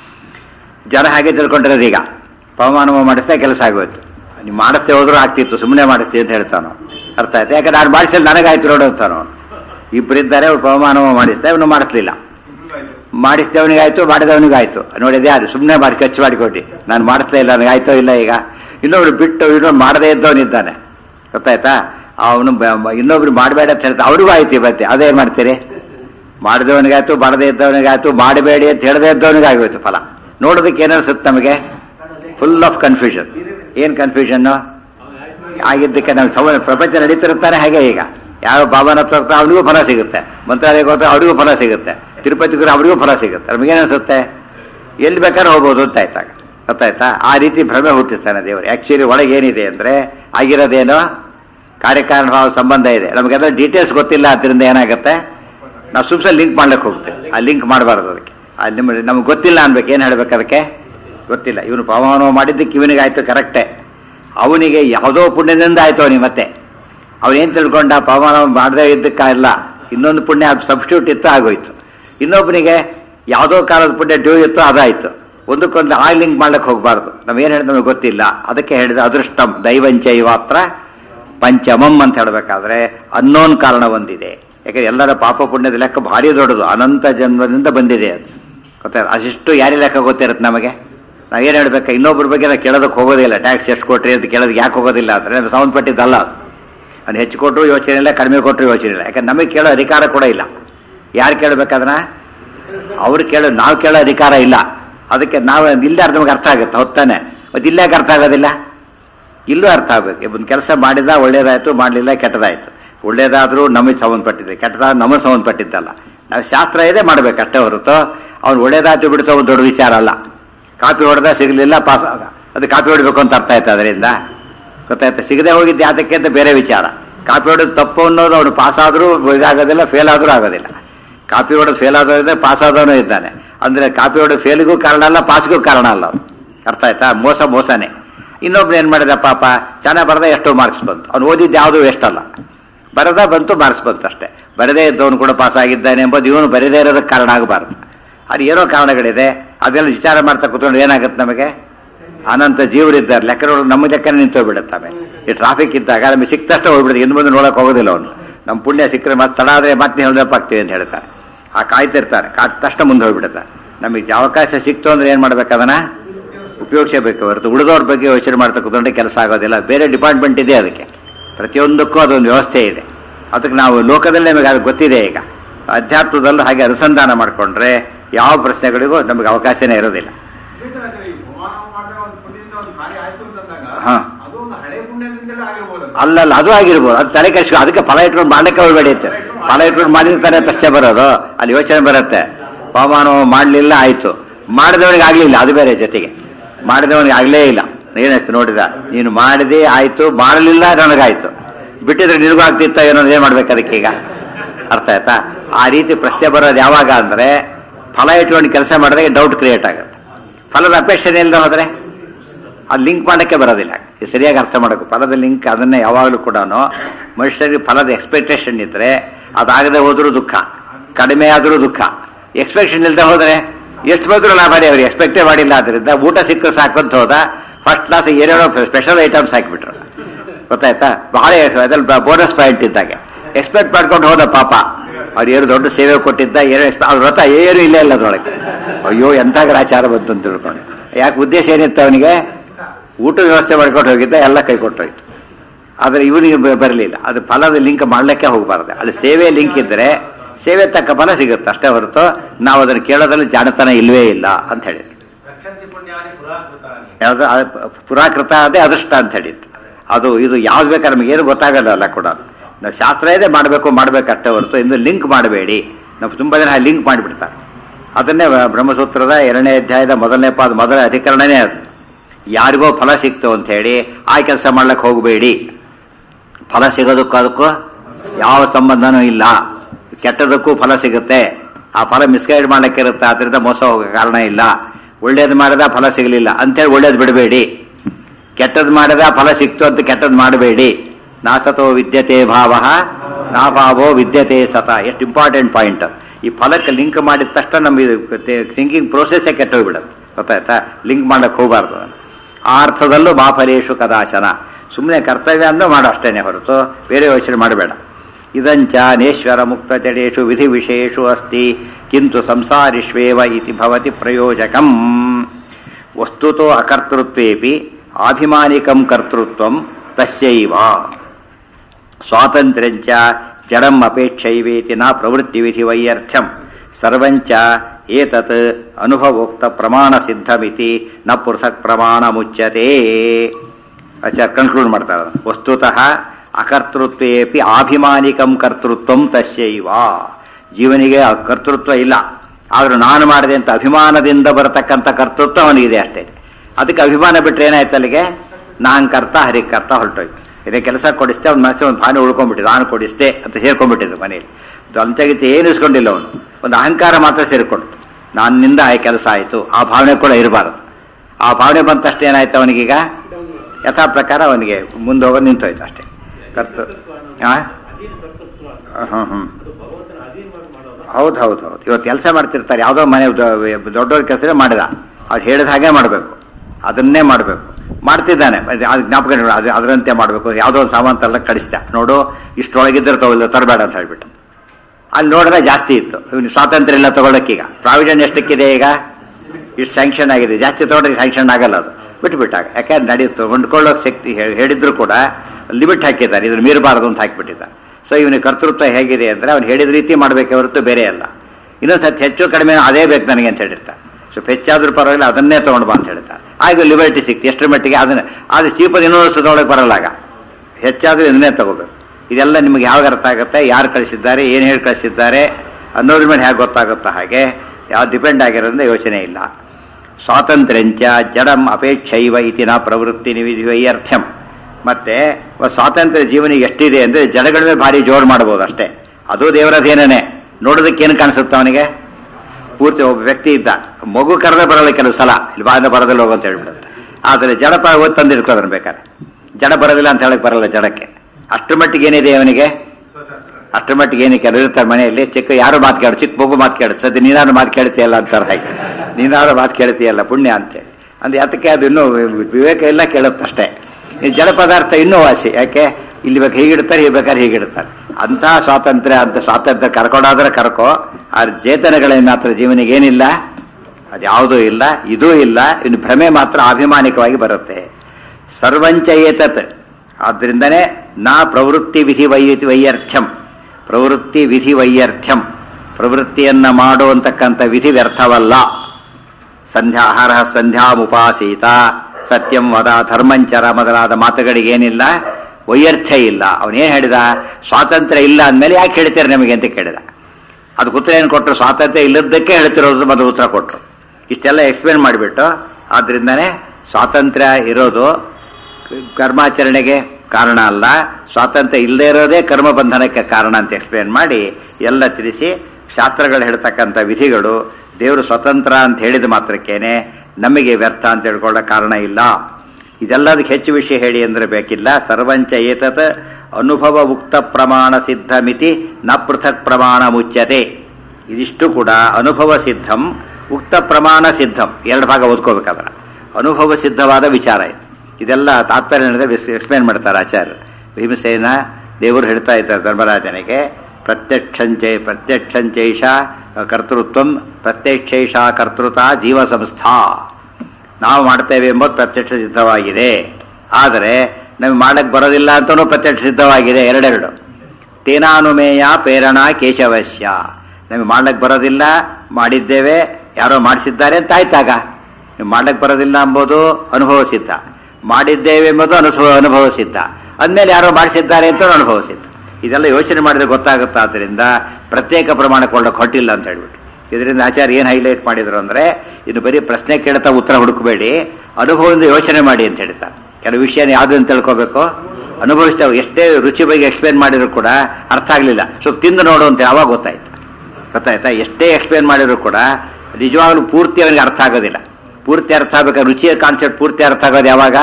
ಜನ ಹಾಗೆ ತಿಳ್ಕೊಂಡಿರೋದು ಈಗ ಪವಮಾನವ ಮಾಡಿಸ್ತಾ ಕೆಲಸ ಆಗೋಯ್ತು ನೀವು ಮಾಡಿಸ್ತೇ ಹೋದ್ರೂ ಆಗ್ತಿತ್ತು ಸುಮ್ಮನೆ ಮಾಡಿಸ್ತೀವಿ ಅಂತ ಹೇಳ್ತಾನು ಅರ್ಥ ಆಯ್ತು ಯಾಕಂದ್ರೆ ನಾನು ಮಾಡಿಸಿದ್ರೆ ನನಗಾಯ್ತು ನೋಡು ಅಂತಾನು ಇಬ್ಬರಿದ್ದಾರೆ ಅವ್ರು ಪವಮಾನವ ಮಾಡಿಸ್ತಾ ಇವನು ಮಾಡಿಸ್ಲಿಲ್ಲ ಮಾಡಿಸಿದವನಿಗಾಯ್ತು ಮಾಡಿದವನಿಗಾಯ್ತು ನೋಡಿದೆ ಅದು ಸುಮ್ಮನೆ ಮಾಡಿ ಖರ್ಚು ಮಾಡಿಕೊಟ್ಟು ನಾನು ಮಾಡಿಸ್ಲೇ ಇಲ್ಲ ನನಗಾಯ್ತೋ ಇಲ್ಲ ಈಗ ಇನ್ನೊಬ್ರು ಬಿಟ್ಟು ಇನ್ನೊಬ್ರು ಮಾಡದೇ ಇದ್ದವನಿದ್ದಾನೆ ಗೊತ್ತಾಯ್ತಾ ಅವನು ಇನ್ನೊಬ್ರು ಮಾಡಬೇಡ ಅಂತ ಹೇಳ್ತಾ ಅವ್ರಿಗೂ ಆಯ್ತು ಇವತ್ತೆ ಅದೇ ಮಾಡ್ತೀರಿ ಮಾಡಿದವನಿಗಾಯ್ತು ಮಾಡದೇ ಇದ್ದವನಿಗಾಯ್ತು ಮಾಡಬೇಡಿ ಅಂತ ಹೇಳದೇ ಇದ್ದವನಿಗಾಗೋಯ್ತು ಫಲ ನೋಡೋದಕ್ಕೆ ಏನನ್ಸುತ್ತೆ ನಮಗೆ ಫುಲ್ ಆಫ್ ಕನ್ಫ್ಯೂಷನ್ ಏನ್ ಕನ್ಫ್ಯೂಷನ್ ಆಗಿದ್ದಕ್ಕೆ ನಾವು ಸಮ ಪ್ರಪಂಚ ನಡೀತಿರುತ್ತಾನೆ ಹಾಗೆ ಈಗ ಯಾವ ಬಾಬಾನ ಹತ್ರ ಹೋಗ್ತಾ ಅವನಿಗೂ ಫಲ ಸಿಗುತ್ತೆ ಮಂತ್ರಾಲಯಕ್ಕೆ ಹೋಗ್ತಾ ಅವರಿಗೂ ಫಲ ಸಿಗುತ್ತೆ ತಿರುಪತಿಗೂ ಅವರಿಗೂ ಫಲ ಸಿಗುತ್ತೆ ನಮಗೇನಿಸುತ್ತೆ ಎಲ್ಲಿ ಬೇಕಾದ್ರೆ ಹೋಗ್ಬೋದು ಅಂತ ಆಯ್ತಾಗ ಗೊತ್ತಾಯ್ತಾ ಆ ರೀತಿ ಭ್ರಮೆ ಹುಟ್ಟಿಸ್ತಾನೆ ದೇವರು ಆಕ್ಚುಲಿ ಒಳಗೆ ಏನಿದೆ ಅಂದ್ರೆ ಆಗಿರೋದೇನೋ ಕಾರ್ಯಕಾರಣ ಭಾವ ಸಂಬಂಧ ಇದೆ ನಮಗೆಲ್ಲ ಡೀಟೇಲ್ಸ್ ಗೊತ್ತಿಲ್ಲ ಅದರಿಂದ ಏನಾಗುತ್ತೆ ನಾವು ಸುಮ್ಮನೆ ಲಿಂಕ್ ಮಾಡ್ಲಿಕ್ಕೆ ಹೋಗ್ತೇವೆ ಆ ಲಿಂಕ್ ಮಾಡಬಾರ್ದು ಅದಕ್ಕೆ ಆ ನಿಮ್ ನಮ್ಗೆ ಗೊತ್ತಿಲ್ಲ ಅನ್ಬೇಕು ಏನು ಹೇಳ್ಬೇಕು ಅದಕ್ಕೆ ಗೊತ್ತಿಲ್ಲ ಇವನು ಪವಮಾನ ಮಾಡಿದ್ದಕ್ಕೆ ಇವನಿಗೆ ಆಯ್ತು ಕರೆಕ್ಟೇ ಅವನಿಗೆ ಯಾವುದೋ ಪುಣ್ಯದಿಂದ ಆಯ್ತು ಅವನಿಗೆ ಮತ್ತೆ ಅವನೇನು ತಿಳ್ಕೊಂಡ ಪವಮಾನ ಮಾಡದೇ ಇದ್ದಕ್ಕಾಗಲ್ಲ ಇನ್ನೊಂದು ಪುಣ್ಯ ಸಬ್ಸ್ಟ್ಯೂಟ್ ಇತ್ತು ಆಗೋಯ್ತು ಇನ್ನೊಬ್ಬನಿಗೆ ಯಾವುದೋ ಕಾಲದ ಪುಣ್ಯ ಡ್ಯೂ ಇತ್ತು ಅದಾಯ್ತು ಒಂದಕ್ಕೊಂದು ಆ ಲಿಂಕ್ ಮಾಡ್ಲಿಕ್ಕೆ ಹೋಗಬಾರ್ದು ನಾವೇನು ಹೇಳಿದ್ ನಮಗೆ ಗೊತ್ತಿಲ್ಲ ಅದಕ್ಕೆ ಹೇಳಿದ ಅದೃಷ್ಟಂ ದೈವಂಚೈವಾತ್ರ ಪಂಚಮಂ ಅಂತ ಹೇಳಬೇಕಾದ್ರೆ ಅನ್ನೋನ್ ಕಾರಣ ಒಂದಿದೆ ಯಾಕಂದ್ರೆ ಎಲ್ಲರ ಪಾಪ ಪುಣ್ಯದ ಲೆಕ್ಕ ಭಾರಿ ದೊಡ್ಡದು ಅನಂತ ಜನ್ಮದಿಂದ ಬಂದಿದೆ ಅದು ಗೊತ್ತಾಯ್ತು ಅದಿಷ್ಟು ಯಾರಿ ಲೆಕ್ಕ ಗೊತ್ತಿರುತ್ತೆ ನಮಗೆ ನಾವೇನು ಹೇಳ್ಬೇಕು ಇನ್ನೊಬ್ಬರ ಬಗ್ಗೆ ನಾವು ಕೇಳೋದಕ್ಕೆ ಹೋಗೋದಿಲ್ಲ ಟ್ಯಾಕ್ಸ್ ಎಷ್ಟು ಕೊಟ್ರಿ ಅಂತ ಕೇಳೋದಕ್ಕೆ ಯಾಕೆ ಹೋಗೋದಿಲ್ಲ ಅಂದ್ರೆ ನಮ್ಗೆ ಸಂಬಂಧಪಟ್ಟಿದ್ದಲ್ಲ ಅದು ಅದು ಹೆಚ್ಚು ಕೊಟ್ಟರು ಯೋಚನೆ ಇಲ್ಲ ಕಡಿಮೆ ಕೊಟ್ಟರು ಯೋಚನೆ ಇಲ್ಲ ಯಾಕಂದ್ರೆ ನಮಗೆ ಕೇಳೋ ಅಧಿಕಾರ ಕೂಡ ಇಲ್ಲ ಯಾರು ಕೇಳಬೇಕಾದ್ರೆ ಅವ್ರು ಕೇಳೋ ನಾವು ಕೇಳೋ ಅಧಿಕಾರ ಇಲ್ಲ ಅದಕ್ಕೆ ನಾವು ಇಲ್ಲಾರ ನಮಗೆ ಅರ್ಥ ಆಗುತ್ತೆ ಹೊತ್ತಾನೆ ಮತ್ತೆ ಇಲ್ಲಾಕೆ ಅರ್ಥ ಆಗೋದಿಲ್ಲ ಇಲ್ಲೂ ಅರ್ಥ ಆಗ್ಬೇಕು ಒಂದು ಕೆಲಸ ಮಾಡಿದ ಒಳ್ಳೇದಾಯ್ತು ಮಾಡಲಿಲ್ಲ ಕೆಟ್ಟದಾಯ್ತು ಒಳ್ಳೇದಾದ್ರೂ ನಮಗೆ ಸಂಬಂಧಪಟ್ಟಿದೆ ಕೆಟ್ಟದಾದ್ರೂ ನಮಗೆ ಸಂಬಂಧಪಟ್ಟಿದ್ದಲ್ಲ ನಾವು ಶಾಸ್ತ್ರ ಇದೆ ಮಾಡ್ಬೇಕು ಅಷ್ಟೇ ಹೊರತು ಅವ್ನು ಒಳ್ಳೇದಾಯ್ತು ಬಿಡ್ತೋ ಒಂದು ದೊಡ್ಡ ವಿಚಾರ ಅಲ್ಲ ಕಾಪಿ ಹೊಡೆದ ಸಿಗಲಿಲ್ಲ ಪಾಸ್ ಆದ ಅದು ಕಾಪಿ ಹೊಡಬೇಕು ಅಂತ ಅರ್ಥ ಆಯ್ತು ಅದರಿಂದ ಗೊತ್ತಾಯ್ತು ಸಿಗದೆ ಹೋಗಿದ್ದು ಯಾತಕ್ಕೆ ಅಂತ ಬೇರೆ ವಿಚಾರ ಕಾಪಿ ಹೊಡೆದು ತಪ್ಪು ಅನ್ನೋದು ಅವನು ಪಾಸ್ ಆದರೂ ಇದಾಗೋದಿಲ್ಲ ಫೇಲ್ ಆದರೂ ಆಗೋದಿಲ್ಲ ಕಾಪಿ ಹೊಡೆದು ಫೇಲ್ ಆದವರಿದ್ದರೆ ಪಾಸ್ ಆದವನು ಇದ್ದಾನೆ ಅಂದರೆ ಕಾಪಿ ಹೊಡೆದು ಫೇಲ್ಗೂ ಕಾರಣ ಅಲ್ಲ ಪಾಸ್ಗೂ ಕಾರಣ ಅಲ್ಲ ಅದು ಅರ್ಥ ಆಯ್ತಾ ಮೋಸ ಮೋಸನೇ ಇನ್ನೊಬ್ರು ಏನು ಮಾಡಿದ ಪಾಪ ಚೆನ್ನಾಗಿ ಬರದ ಎಷ್ಟೋ ಮಾರ್ಕ್ಸ್ ಬಂತು ಅವ್ನು ಓದಿದ್ದು ಯಾವುದೂ ವೇಸ್ಟ್ ಅಲ್ಲ ಬರದ ಬಂತು ಮಾರ್ಕ್ಸ್ ಬಂತು ಅಷ್ಟೇ ಬರದೇ ಇದ್ದವನು ಕೂಡ ಪಾಸ್ ಆಗಿದ್ದಾನೆ ಎಂಬುದು ಇವನು ಬರದೇ ಇರೋದಕ್ಕೆ ಕಾರಣ ಆಗಬಾರ್ದು ಅದು ಏನೋ ಕಾರಣಗಳಿದೆ ಅದೆಲ್ಲ ವಿಚಾರ ಮಾಡ್ತಾ ಕೂತ್ಕೊಂಡು ಏನಾಗುತ್ತೆ ನಮಗೆ ಅನಂತ ಜೀವರಿದ್ದಾರೆ ಲೆಕ್ಕ ನೋಡೋದು ನಮ್ಮ ಲೆಕ್ಕನೇ ನಿಂತೋಗ್ಬಿಡುತ್ತೆ ಆಮೇಲೆ ಈ ಟ್ರಾಫಿಕ್ ಇದ್ದಾಗ ನಮಗೆ ಸಿಕ್ತಷ್ಟೇ ಹೋಗ್ಬಿಡುತ್ತೆ ಇನ್ನು ಮುಂದೆ ನೋಡೋಕೆ ಹೋಗೋದಿಲ್ಲ ಅವನು ನಮ್ಮ ಪುಣ್ಯ ಸಿಕ್ಕರೆ ಮತ್ತೆ ತಡ ಆದರೆ ಮತ್ತೆ ಹೇಳ್ದಪ್ಪ ಆಗ್ತೀವಿ ಅಂತ ಹೇಳ್ತಾರೆ ಆ ಕಾಯ್ತಿರ್ತಾರೆ ಕಾದ ತಕ್ಷಣ ಮುಂದೆ ಹೋಗ್ಬಿಡುತ್ತೆ ನಮಗೆ ಅವಕಾಶ ಸಿಕ್ತು ಅಂದ್ರೆ ಏನು ಮಾಡ್ಬೇಕು ಅದನ್ನ ಉಪಯೋಗಿಸಬೇಕು ಹೊರತು ಉಳಿದವ್ರ ಬಗ್ಗೆ ಯೋಚನೆ ಮಾಡ್ತಾ ಕೂತ್ಕೊಂಡ್ರೆ ಕೆಲಸ ಆಗೋದಿಲ್ಲ ಬೇರೆ ಡಿಪಾರ್ಟ್ಮೆಂಟ್ ಇದೆ ಅದಕ್ಕೆ ಪ್ರತಿಯೊಂದಕ್ಕೂ ಅದೊಂದು ವ್ಯವಸ್ಥೆ ಇದೆ ಅದಕ್ಕೆ ನಾವು ಲೋಕದಲ್ಲೇ ನಮಗೆ ಅದು ಗೊತ್ತಿದೆ ಈಗ ಅಧ್ಯಾತ್ಮದಲ್ಲೂ ಹಾಗೆ ಅನುಸಂಧಾನ ಮಾಡಿಕೊಂಡ್ರೆ ಯಾವ ಪ್ರಶ್ನೆಗಳಿಗೂ ನಮಗೆ ಅವಕಾಶನೇ ಇರೋದಿಲ್ಲ ಶ್ರೀಧರಾಚಾರ್ಯ, ಈ ಹೋಮಾನ ಮಾಡಿದಾಗ ಒಂದು ಪುಣ್ಯದಿಂದ ಒಂದು ಕಾರ್ಯ ಆಯ್ತು ಅಂತಂದಾಗ ಹಾ. ಅದು ಒಂದು ಹಳೆ ಪುಣ್ಯದಿಂದಲೇ ಆಗಿರ್ಬೋದು ಅಲ್ಲಲ್ಲ ಅದು ಆಗಿರ್ಬೋದು ಅದು ತಲೆ ಕೆಡಿಸ್ಕೊ ಅದಕ್ಕೆ ಫಲ ಇಟ್ಕೊಂಡು ಮಾಡ್ಲಿಕ್ಕೆ ಹೋಗ್ಬೇಡಿ ಅಂತ ಫಲ ಇಟ್ಕೊಂಡು ಮಾಡಿರ್ತಾರೆ ತಷ್ಟೇ ಬರೋದು ಅಲ್ಲಿ ಯೋಚನೆ ಬರುತ್ತೆ ಪವಮಾನ ಮಾಡಲಿಲ್ಲ ಆಯ್ತು ಮಾಡಿದವನಿಗೆ ಆಗ್ಲಿಲ್ಲ ಅದು ಬೇರೆ ಜೊತೆಗೆ ಮಾಡಿದವನಿಗೆ ಆಗ್ಲೇ ಇಲ್ಲ ಏನಷ್ಟು ನೋಡಿದ ನೀನು ಮಾಡಿದೆ ಆಯ್ತು ಮಾಡಲಿಲ್ಲ ನನಗಾಯ್ತು ಬಿಟ್ಟಿದ್ರೆ ನಿನಗೂ ಆಗ್ತಿತ್ತ ಏನೋ ಏನ್ ಮಾಡ್ಬೇಕು ಅದಕ್ಕೆ ಈಗ ಅರ್ಥ ಆಯ್ತಾ ಆ ರೀತಿ ಪ್ರಶ್ನೆ ಬರೋದು ಯಾವಾಗ ಅಂದ್ರೆ ಫಲ ಇಟ್ಕೊಂಡು ಕೆಲಸ ಮಾಡಿದಾಗ ಡೌಟ್ ಕ್ರಿಯೇಟ್ ಆಗುತ್ತೆ ಫಲದ ಅಪೇಕ್ಷಣೆ ಇಲ್ಲದೆ ಹೋದ್ರೆ ಅದು ಲಿಂಕ್ ಮಾಡಕ್ಕೆ ಬರೋದಿಲ್ಲ ಇದು ಸರಿಯಾಗಿ ಅರ್ಥ ಮಾಡಬೇಕು ಫಲದ ಲಿಂಕ್ ಅದನ್ನೇ ಯಾವಾಗಲೂ ಕೂಡ ಮನುಷ್ಯರಿಗೆ ಫಲದ ಎಕ್ಸ್ಪೆಕ್ಟೇಷನ್ ಇದ್ರೆ ಅದಾಗದೆ ಹೋದ್ರೂ ದುಃಖ ಕಡಿಮೆ ಆದರೂ ದುಃಖ ಎಕ್ಸ್ಪೆಕ್ಟೇಷನ್ ಇಲ್ಲದೆ ಹೋದ್ರೆ ಎಷ್ಟು ಬಂದರೂ ಲಾಭನೇ ಅವ್ರಿಗೆ ಎಕ್ಸ್ಪೆಕ್ಟೇ ಮಾಡಿಲ್ಲ ಅದರಿಂದ ಊಟ ಸಿಕ್ಕರೆ ಸಾಕು ಅಂತ ಹೋದ ಫಸ್ಟ್ ಕ್ಲಾಸ್ ಏನೇನೋ ಸ್ಪೆಷಲ್ ಐಟಮ್ಸ್ ಹಾಕಿಬಿಟ್ರು ಗೊತ್ತಾಯ್ತಾ ಬಹಳ ಅದ್ರಲ್ಲಿ ಬೋನಸ್ ಪಾಯಿಂಟ್ ಇದ್ದಾಗೆ ಎಕ್ಸ್ಪೆಕ್ಟ್ ಮಾಡ್ಕೊಂಡು ಹೋದ ಪಾಪ ಅವ್ರು ಏನು ದೊಡ್ಡ ಸೇವೆ ಕೊಟ್ಟಿದ್ದ ಏನು ಎಕ್ಸ್ಪೆ ಅವ್ರ ವ್ರತ ಏನು ಇಲ್ಲ ಇಲ್ಲ ಅದ್ರೊಳಗೆ ಅಯ್ಯೋ ಎಂಥ ಗ್ರಾಚಾರ ಬಂತು ಅಂತ ತಿಳ್ಕೊಂಡು ಯಾಕೆ ಉದ್ದೇಶ ಏನಿತ್ತು ಅವನಿಗೆ ಊಟ ವ್ಯವಸ್ಥೆ ಮಾಡ್ಕೊಂಡು ಹೋಗಿದ್ದ ಎಲ್ಲ ಕೈ ಕೊಟ್ಟೋಯ್ತು ಆದರೆ ಇವನಿಗೆ ಬರಲಿಲ್ಲ ಅದು ಫಲದ ಲಿಂಕ್ ಮಾಡ್ಲಿಕ್ಕೆ ಹೋಗಬಾರ್ದು ಅದು ಸೇವೆ ಲಿಂಕ್ ಇದ್ದರೆ ಸೇವೆ ತಕ್ಕ ಫಲ ಸಿಗುತ್ತೆ ಅಷ್ಟೇ ಹೊರತು ನಾವು ಅದನ್ನು ಕೇಳೋದ್ರಲ್ಲಿ ಜಾಣತನ ಇಲ್ವೇ ಇಲ್ಲ ಅಂತ ಹೇಳಿದ್ರು ರಕ್ಷಂತಿ ಪುಣ್ಯಾನಿ ಪುರಾಕೃತಾನಿ ಯಾವುದು ಅದು ಪುರಾಕೃತ ಅದೇ ಅದೃಷ್ಟ ಅಂತ ಹೇಳಿತ್ತು ಅದು ಇದು ಯಾವ್ದು ಬೇಕಾದ್ರೆ ನಮಗೆ ಏನು ಗೊತ್ತಾಗಲ್ಲ ಕೂಡ ನಾವು ಶಾಸ್ತ್ರ ಇದೆ ಮಾಡಬೇಕು ಮಾಡಬೇಕು ಅಷ್ಟೇ ಹೊರತು ಇನ್ನು ಲಿಂಕ್ ಮಾಡಬೇಡಿ ನಾವು ತುಂಬ ಜನ ಲಿಂಕ್ ಮಾಡಿಬಿಡ್ತಾರೆ ಅದನ್ನೇ ಬ್ರಹ್ಮಸೂತ್ರದ ಎರಡನೇ ಅಧ್ಯಾಯದ ಮೊದಲನೇ ಪಾದ ಮೊದಲ ಅಧಿಕರಣನೇ ಅದು ಯಾರಿಗೋ ಫಲ ಸಿಕ್ತು ಅಂತ ಹೇಳಿ ಆ ಕೆಲಸ ಮಾಡ್ಲಿಕ್ಕೆ ಹೋಗಬೇಡಿ ಫಲ ಸಿಗೋದಕ್ಕೂ ಅದಕ್ಕೂ ಯಾವ ಸಂಬಂಧನೂ ಇಲ್ಲ ಕೆಟ್ಟದಕ್ಕೂ ಫಲ ಸಿಗುತ್ತೆ ಆ ಫಲ ಮಿಸ್ಗೈಡ್ ಮಾಡ್ಲಿಕ್ಕೆ ಇರುತ್ತೆ ಅದರಿಂದ ಮೋಸ ಹೋಗೋ ಕಾರಣ ಇಲ್ಲ ಒಳ್ಳೇದು ಮಾಡಿದ ಫಲ ಸಿಗಲಿಲ್ಲ ಅಂತೇಳಿ ಒಳ್ಳೇದು ಬಿಡಬೇಡಿ ಕೆಟ್ಟದ್ದು ಮಾಡಿದ ಫಲ ಸಿಕ್ತು ಅಂತ ಕೆಟ್ಟದ್ದು ಮಾಡಬೇಡಿ ನಾಸತೋ ವಿದ್ಯತೆ ಭಾವ ನಾಭಾವೋ ವಿದ್ಯತೆ ಸತ ಎಷ್ಟು ಇಂಪಾರ್ಟೆಂಟ್ ಪಾಯಿಂಟ್ ಈ ಫಲಕ್ಕೆ ಲಿಂಕ್ ಮಾಡಿದ ತಕ್ಷಣ ನಮ್ಮ ಥಿಂಕಿಂಗ್ ಪ್ರೋಸೆಸ್ಸೇ ಕೆಟ್ಟೋಗ್ಬಿಡುತ್ತೆ ಗೊತ್ತಾಯ್ತಾ ಲಿಂಕ್ ಮಾಡಕ್ಕೆ ಹೋಗಬಾರ್ದು ಆ ಅರ್ಥದಲ್ಲೂ ಮಾಫಲೇಶು ಕದಾಚನ ಸುಮ್ಮನೆ ಕರ್ತವ್ಯ ಅಂದ್ರೆ ಮಾಡೋ ಅಷ್ಟೇನೆ ಹೊರತು ಬೇರೆ ಯೋಚನೆ ಮಾಡಬೇಡ ಇದಂಚ ನೇಶ್ವರ ಮುಕ್ತ ಜಡೇಶು ವಿಧಿ ವಿಶೇಷು ಅಸ್ತಿ ಕಿಂತು ಸಂಸಾರಿಷ್ವೇವ ಇತಿ ಭವತಿ ಪ್ರಯೋಜಕಂ ವಸ್ತುತೋ ಅಕರ್ತೃತ್ವೇಪಿ ಆಭಿಮಾನಿಕಂ ಕರ್ತೃತ್ವಂ ತಸ್ಯೈವ ಸ್ವಾತಂತ್ರ್ಯಂಚ ಜಡಂ ಅಪೇಕ್ಷೈವೇತಿ ನ ಪ್ರವೃತ್ತಿ ವಿಧಿ ವೈಯರ್ಥ್ಯಂ ಸರ್ವಂಚ ಏತತ್ ಅನುಭವೋಕ್ತ ಪ್ರಮಾಣ ಸಿದ್ಧಮಿತಿ ನ ಪೃಥಕ್ ಪ್ರಮಾಣ ಮುಚ್ಯತೆ ಆಚಾರ ಕನ್ಕ್ಲೂಡ್ ಮಾಡ್ತಾರೆ ವಸ್ತುತಃ ಅಕರ್ತೃತ್ವೇಪಿ ಆಭಿಮಾನಿಕಂ ಕರ್ತೃತ್ವಂ ತಸ್ಯೈವ ಜೀವನಿಗೆ ಆ ಕರ್ತೃತ್ವ ಇಲ್ಲ ಆದ್ರೂ ನಾನು ಮಾಡಿದೆ ಅಂತ ಅಭಿಮಾನದಿಂದ ಬರತಕ್ಕಂಥ ಕರ್ತೃತ್ವ ಅವನಿಗಿದೆ ಅಷ್ಟೇ ಅದಕ್ಕೆ ಅಭಿಮಾನ ಬಿಟ್ರೆ ಏನಾಯ್ತು ಅಲ್ಲಿಗೆ ನಾನ್ ಕರ್ತ ಹರಿಕ್ ಕರ್ತ ಹೊರಟೋಯ್ತು ಇದೇ ಕೆಲಸ ಕೊಡಿಸ್ತೆ ಅವ್ನ ಮನಸ್ಸು ಒಂದು ಭಾವನೆ ಉಳ್ಕೊಂಡ್ಬಿಟ್ಟಿದ್ದು ನಾನು ಕೊಡಿಸ್ತೆ ಅಂತ ಸೇರ್ಕೊಂಡ್ಬಿಟ್ಟಿದ್ದು ಮನೇಲಿ ಅಂಚಗಿತ್ತು ಏನು ಇಸ್ಕೊಂಡಿಲ್ಲ ಅವನು ಒಂದು ಅಹಂಕಾರ ಮಾತ್ರ ಸೇರಿಕೊಡ್ತು ನನ್ನಿಂದ ಆ ಕೆಲಸ ಆಯಿತು ಆ ಭಾವನೆ ಕೂಡ ಇರಬಾರದು ಆ ಭಾವನೆ ಬಂದ ತಕ್ಷಣ ಏನಾಯ್ತು ಅವನಿಗೀಗ ಯಥಾ ಪ್ರಕಾರ ಅವನಿಗೆ ಮುಂದೆ ಹೋಗೋದು ನಿಂತೋಯ್ತು ಅಷ್ಟೇ ಕರ್ತ ಹಾಂ ಹ್ಮ್ ಹ್ಮ್ ಹೌದು ಹೌದು ಹೌದು ಇವತ್ತು ಕೆಲಸ ಮಾಡ್ತಿರ್ತಾರೆ ಯಾವುದೋ ಮನೆ ದೊಡ್ಡವ್ರ ಕೆಲಸ ಮಾಡಿದ ಅವ್ರು ಹೇಳಿದ ಹಾಗೆ ಮಾಡಬೇಕು ಅದನ್ನೇ ಮಾಡಬೇಕು ಮಾಡ್ತಿದ್ದಾನೆ ಅದು ಅದು ಜ್ಞಾಪಕ ಇಡು, ಅದು ಅದರಂತೆ ಮಾಡಬೇಕು ಯಾವುದೋ ಒಂದು ಸಾಮಾನು ತರಲ್ಲ ಕಳಿಸ್ದ ನೋಡು ಇಷ್ಟೊಳಗಿದ್ರೆ ತಗೊಳ್ಳ ತರಬೇಡ ಅಂತ ಹೇಳ್ಬಿಟ್ಟು ಅಲ್ಲಿ ನೋಡಿದ್ರೆ ಜಾಸ್ತಿ ಇತ್ತು ಇವ್ನು ಸ್ವಾತಂತ್ರ್ಯ ಇಲ್ಲ ತಗೊಳಕ್ಕೀಗ ಪ್ರಾವಿಷನ್ ಎಷ್ಟಕ್ಕಿದೆ ಈಗ ಇಷ್ಟು ಸ್ಯಾಂಕ್ಷನ್ ಆಗಿದೆ ಜಾಸ್ತಿ ತಗೊಂಡ್ರೆ ಸ್ಯಾಂಕ್ಷನ್ ಆಗಲ್ಲ ಅದು ಬಿಟ್ಬಿಟ್ಟಾಗ ಯಾಕಂದ್ರೆ ನಡೆಯುತ್ತೆ ಕೊಂಡ್ಕೊಳ್ಳೋಕೆ ಶಕ್ತಿ ಹೇ- ಹೇಳಿದ್ರು ಕೂಡ ಲಿಮಿಟ್ ಹಾಕಿದ್ದಾರೆ ಇದ್ರ ಮೀರಬಾರದು ಅಂತ ಹಾಕಿಬಿಟ್ಟಿದ್ದಾರೆ ಸೊ ಇವನಿಗೆ ಕರ್ತೃತ್ವ ಹೇಗಿದೆ ಅಂದ್ರೆ ಅವ್ನು ಹೇಳಿದ ರೀತಿ ಮಾಡಬೇಕೆ ಹೊರತು ಬೇರೆ ಅಲ್ಲ ಇನ್ನೊಂದು ಸತಿ ಹೆಚ್ಚು ಕಡಿಮೆ ಅದೇ ಬೇಕು ನನಗೆ ಅಂತ ಹೇಳಿರ್ತಾರೆ ಸ್ವಲ್ಪ ಹೆಚ್ಚಾದ್ರೂ ಪರವಾಗಿಲ್ಲ ಅದನ್ನೇ ತಗೊಂಡು ಬಾ ಅಂತ ಹೇಳ್ತಾರೆ ಆಗ ಲಿಬರ್ಟಿ ಸಿಕ್ತು ಎಷ್ಟರ ಮಟ್ಟಿಗೆ ಅದನ್ನ ಅದು ಚೀಪದ ಇನ್ನೊಂದು ತಗೊಳಕ್ಕೆ ಬರಲ್ಲ ಆಗ ಹೆಚ್ಚಾದ್ರೂ ಇದನ್ನೇ ತಗೋಬೇಕು ಇದೆಲ್ಲ ನಿಮಗೆ ಯಾವಾಗ ಅರ್ಥ ಆಗುತ್ತೆ ಯಾರು ಕಳಿಸಿದ್ದಾರೆ ಏನು ಹೇಳಿ ಕಳಿಸಿದ್ದಾರೆ ಅನ್ನೋದ್ರ ಮೇಲೆ ಹೇಗೆ ಗೊತ್ತಾಗುತ್ತೋ ಹಾಗೆ ಯಾವ ಡಿಪೆಂಡ್ ಆಗಿರೋದ್ರಿಂದ ಯೋಚನೆ ಇಲ್ಲ ಸ್ವಾತಂತ್ರ್ಯಂಚ ಜಡಂ ಅಪೇಕ್ಷೈವ ಇತಿನ ಪ್ರವೃತ್ತಿ ನಿವಿಧಿವೈಯರ್ಥ್ಯಂ ಮತ್ತೆ ಮತ್ತು ಸ್ವಾತಂತ್ರ್ಯ ಜೀವನಿಗೆ ಎಷ್ಟಿದೆ ಅಂದರೆ ಜಡಗಳ ಮೇಲೆ ಭಾರಿ ಜೋರು ಮಾಡ್ಬೋದು ಅಷ್ಟೇ ಅದು ದೇವರದೇನೇ ನೋಡೋದಕ್ಕೇನು ಕಾಣಿಸುತ್ತೆ ಅವನಿಗೆ ಪೂರ್ತಿ ಒಬ್ಬ ವ್ಯಕ್ತಿ ಇದ್ದ ಮಗು ಕರೆದೇ ಬರಲ್ಲ ಕೆಲವು ಸಲ ಇಲ್ಲಿ ಬಾಯಿಂದ ಬರೋದಿಲ್ಲ ಹೋಗು ಅಂತ ಹೇಳ್ಬಿಡುತ್ತೆ ಆದರೆ ಜಡಪ ಓದ್ ತಂದು ಇಟ್ಕೋದನ್ ಬೇಕಾದ್ರೆ ಜಡ ಬರೋದಿಲ್ಲ ಅಂತ ಹೇಳಕ್ ಬರಲ್ಲ ಜಡಕ್ಕೆ ಅಷ್ಟರ ಮಟ್ಟಿಗೆ ಏನಿದೆ ಅವನಿಗೆ ಅಷ್ಟರ ಮಟ್ಟಿಗೆ ಏನು ಕೆಲವು ಇರ್ತಾರೆ ಮನೆಯಲ್ಲಿ ಚಿಕ್ಕ ಯಾರು ಮಾತು ಕೇಳು ಚಿಕ್ಕ ಮಗು ಮಾತು ಕೇಳುತ್ತೆ ಸದ್ಯ ನೀನಾರು ಮಾತು ಕೇಳ್ತೀಯಲ್ಲ ಅಂತಾರೆ ಹಾಗೆ ನೀನಾರು ಮಾತು ಕೇಳ್ತೀಯಲ್ಲ ಪುಣ್ಯ ಅಂತೇಳಿ ಅಂದ್ರೆ ಅದಕ್ಕೆ ಅದು ಇನ್ನೂ ವಿವೇಕ ಇಲ್ಲ ಕೇಳುತ್ತಷ್ಟೇ ಈ ಜಡ ಪದಾರ್ಥ ಇನ್ನೂ ವಾಸಿ ಯಾಕೆ ಇಲ್ಲಿ ಬೇಕು ಹೀಗಿಡ್ತಾರೆ ಹೀಗೆ ಬೇಕಾದ್ರೆ ಹೀಗಿಡ್ತಾರೆ ಅಂತಹ ಸ್ವಾತಂತ್ರ್ಯ ಅಂತ ಸ್ವಾತಂತ್ರ್ಯ ಕರ್ಕೊಂಡಾದ್ರೆ ಕರ್ಕೋ ಆ ಚೇತನಗಳಲ್ಲಿ ಮಾತ್ರ ಜೀವನಿಗೆ ಏನಿಲ್ಲ ಅದ್ಯಾವುದೂ ಇಲ್ಲ ಇದೂ ಇಲ್ಲ ಇನ್ನು ಭ್ರಮೆ ಮಾತ್ರ ಅಭಿಮಾನಿಕವಾಗಿ ಬರುತ್ತೆ ಸರ್ವಂಚ ಏತತ್ ಆದ್ರಿಂದನೇ ನಾ ಪ್ರವೃತ್ತಿ ವಿಧಿ ವೈ ವೈಯರ್ಥ್ಯಂ ಪ್ರವೃತ್ತಿ ವಿಧಿ ವೈಯರ್ಥ್ಯಂ ಪ್ರವೃತ್ತಿಯನ್ನ ಮಾಡುವಂತಕ್ಕಂಥ ವಿಧಿ ವ್ಯರ್ಥವಲ್ಲ ಸಂಧ್ಯಾ ಆಹಾರ ಸಂಧ್ಯಾ ಉಪಾಸೀತ ಸತ್ಯಂ ವದ ಧರ್ಮಂಚರ ಮೊದಲಾದ ಮಾತುಗಳಿಗೇನಿಲ್ಲ ವೈಯರ್ಥ್ಯ ಇಲ್ಲ ಅವನೇನ್ ಹೇಳಿದ ಸ್ವಾತಂತ್ರ್ಯ ಇಲ್ಲ ಅಂದಮೇಲೆ ಯಾಕೆ ಹೇಳ್ತೀರಿ ನಿಮಗೆ ಅಂತ ಕೇಳಿದ ಅದಕ್ಕೆ ಉತ್ತರ ಏನು ಕೊಟ್ಟರು ಸ್ವಾತಂತ್ರ್ಯ ಇಲ್ಲದಕ್ಕೆ ಹೇಳ್ತಿರೋದು ಮೊದಲು ಉತ್ತರ ಕೊಟ್ಟರು ಇಷ್ಟೆಲ್ಲ ಎಕ್ಸ್ಪ್ಲೇನ್ ಮಾಡಿಬಿಟ್ಟು ಆದ್ರಿಂದನೇ ಸ್ವಾತಂತ್ರ್ಯ ಇರೋದು ಕರ್ಮಾಚರಣೆಗೆ ಕಾರಣ ಅಲ್ಲ ಸ್ವಾತಂತ್ರ್ಯ ಇಲ್ಲದೆ ಇರೋದೇ ಕರ್ಮ ಬಂಧನಕ್ಕೆ ಕಾರಣ ಅಂತ ಎಕ್ಸ್ಪ್ಲೇನ್ ಮಾಡಿ ಎಲ್ಲ ತಿಳಿಸಿ ಶಾಸ್ತ್ರಗಳು ಹೇಳ್ತಕ್ಕಂಥ ವಿಧಿಗಳು ದೇವರು ಸ್ವತಂತ್ರ ಅಂತ ಹೇಳಿದ ಮಾತ್ರಕ್ಕೇನೆ ನಮಗೆ ವ್ಯರ್ಥ ಅಂತ ಹೇಳ್ಕೊಳ್ಳೋ ಕಾರಣ ಇಲ್ಲ ಇದೆಲ್ಲದಕ್ಕೆ ಹೆಚ್ಚು ವಿಷಯ ಹೇಳಿ ಅಂದ್ರೆ ಬೇಕಿಲ್ಲ ಸರ್ವಂಚ ಏತತ್ ಅನುಭವ ಉಕ್ತ ಪ್ರಮಾಣ ಸಿದ್ಧ ಮಿತಿ ನ ಪೃಥಕ್ ಪ್ರಮಾಣ ಮುಚ್ಯತೆ ಇದಿಷ್ಟು ಕೂಡ ಅನುಭವ ಸಿದ್ಧಂ ಉಕ್ತ ಪ್ರಮಾಣ ಸಿದ್ಧಂ ಎರಡು ಭಾಗ ಓದ್ಕೋಬೇಕಾದ್ರೆ ಅನುಭವ ಸಿದ್ಧವಾದ ವಿಚಾರ ಇದು ಇದೆಲ್ಲ ತಾತ್ಪರ್ಯ ನಡೆದ ಎಕ್ಸ್ಪ್ಲೇನ್ ಮಾಡ್ತಾರೆ ಆಚಾರ್ಯರು ಭೀಮಸೇನ ದೇವರು ಹೇಳ್ತಾ ಇದ್ದಾರೆ ಧರ್ಮರಾಜನಿಗೆ ಪ್ರತ್ಯಕ್ಷಂಚೈ ಪ್ರತ್ಯಕ್ಷಂಚೈಷ ಕರ್ತೃತ್ವಂ ಪ್ರತ್ಯಕ್ಷೈಷ ಕರ್ತೃತ ಜೀವ ಸಂಸ್ಥಾ ನಾವು ಮಾಡ್ತೇವೆ ಎಂಬುದು ಪ್ರತ್ಯಕ್ಷ ಸಿದ್ಧವಾಗಿದೆ ಆದರೆ ನಮಗೆ ಮಾಡಕ್ಕೆ ಬರೋದಿಲ್ಲ ಅಂತಲೂ ಪ್ರತ್ಯಕ್ಷ ಸಿದ್ಧವಾಗಿದೆ ಎರಡೆರಡು ತೇನಾನುಮೇಯ ಪ್ರೇರಣ ಕೇಶವಶ್ಯ ನಮಗೆ ಮಾಡ್ಲಿಕ್ಕೆ ಬರೋದಿಲ್ಲ ಮಾಡಿದ್ದೇವೆ ಯಾರೋ ಮಾಡಿಸಿದ್ದಾರೆ ಅಂತ ಆಯ್ತಾಗ ನೀವು ಮಾಡ್ಲಿಕ್ಕೆ ಬರೋದಿಲ್ಲ ಎಂಬುದು ಅನುಭವ ಸಿದ್ಧ ಮಾಡಿದ್ದೇವೆ ಎಂಬುದು ಅನುಭವ ಅನುಭವ ಸಿದ್ಧ ಅಂದಮೇಲೆ ಯಾರೋ ಮಾಡಿಸಿದ್ದಾರೆ ಅಂತ ಅನುಭವ ಸಿದ್ಧ ಇದೆಲ್ಲ ಯೋಚನೆ ಮಾಡಿದ್ರೆ ಗೊತ್ತಾಗುತ್ತೆ ಆದ್ದರಿಂದ ಪ್ರತ್ಯೇಕ ಪ್ರಮಾಣ ಕೊಳ್ಳಕ್ಕೆ ಹೊಟ್ಟಿಲ್ಲ ಅಂತ ಹೇಳ್ಬಿಟ್ಟು ಇದರಿಂದ ಆಚಾರ್ಯ ಏನು ಹೈಲೈಟ್ ಮಾಡಿದ್ರು ಅಂದ್ರೆ ಇನ್ನು ಬರೀ ಪ್ರಶ್ನೆ ಕೇಳ್ತಾ ಉತ್ತರ ಹುಡುಕಬೇಡಿ ಅನುಭವದಿಂದ ಯೋಚನೆ ಮಾಡಿ ಅಂತ ಹೇಳ್ತಾರೆ ಕೆಲವು ವಿಷಯನ ಯಾವ್ದು ಅಂತ ತಿಳ್ಕೋಬೇಕು ಅನುಭವಿಸ್ತಾ ಎಷ್ಟೇ ರುಚಿ ಬಗ್ಗೆ ಎಕ್ಸ್ಪ್ಲೇನ್ ಮಾಡಿದ್ರು ಕೂಡ ಅರ್ಥ ಆಗಲಿಲ್ಲ ಸ್ವಲ್ಪ ತಿಂದು ನೋಡು ಅಂತ ಯಾವಾಗ ಗೊತ್ತಾಯ್ತು ಗೊತ್ತಾಯ್ತಾ ಎಷ್ಟೇ ಎಕ್ಸ್ಪ್ಲೇನ್ ಮಾಡಿದ್ರು ಕೂಡ ನಿಜವಾಗ್ಲೂ ಪೂರ್ತಿ ಅವನಿಗೆ ಅರ್ಥ ಆಗೋದಿಲ್ಲ ಪೂರ್ತಿ ಅರ್ಥ ಆಗ್ಬೇಕಾದ್ರೆ ರುಚಿಯ ಕಾನ್ಸೆಪ್ಟ್ ಪೂರ್ತಿ ಅರ್ಥ ಆಗೋದು ಯಾವಾಗ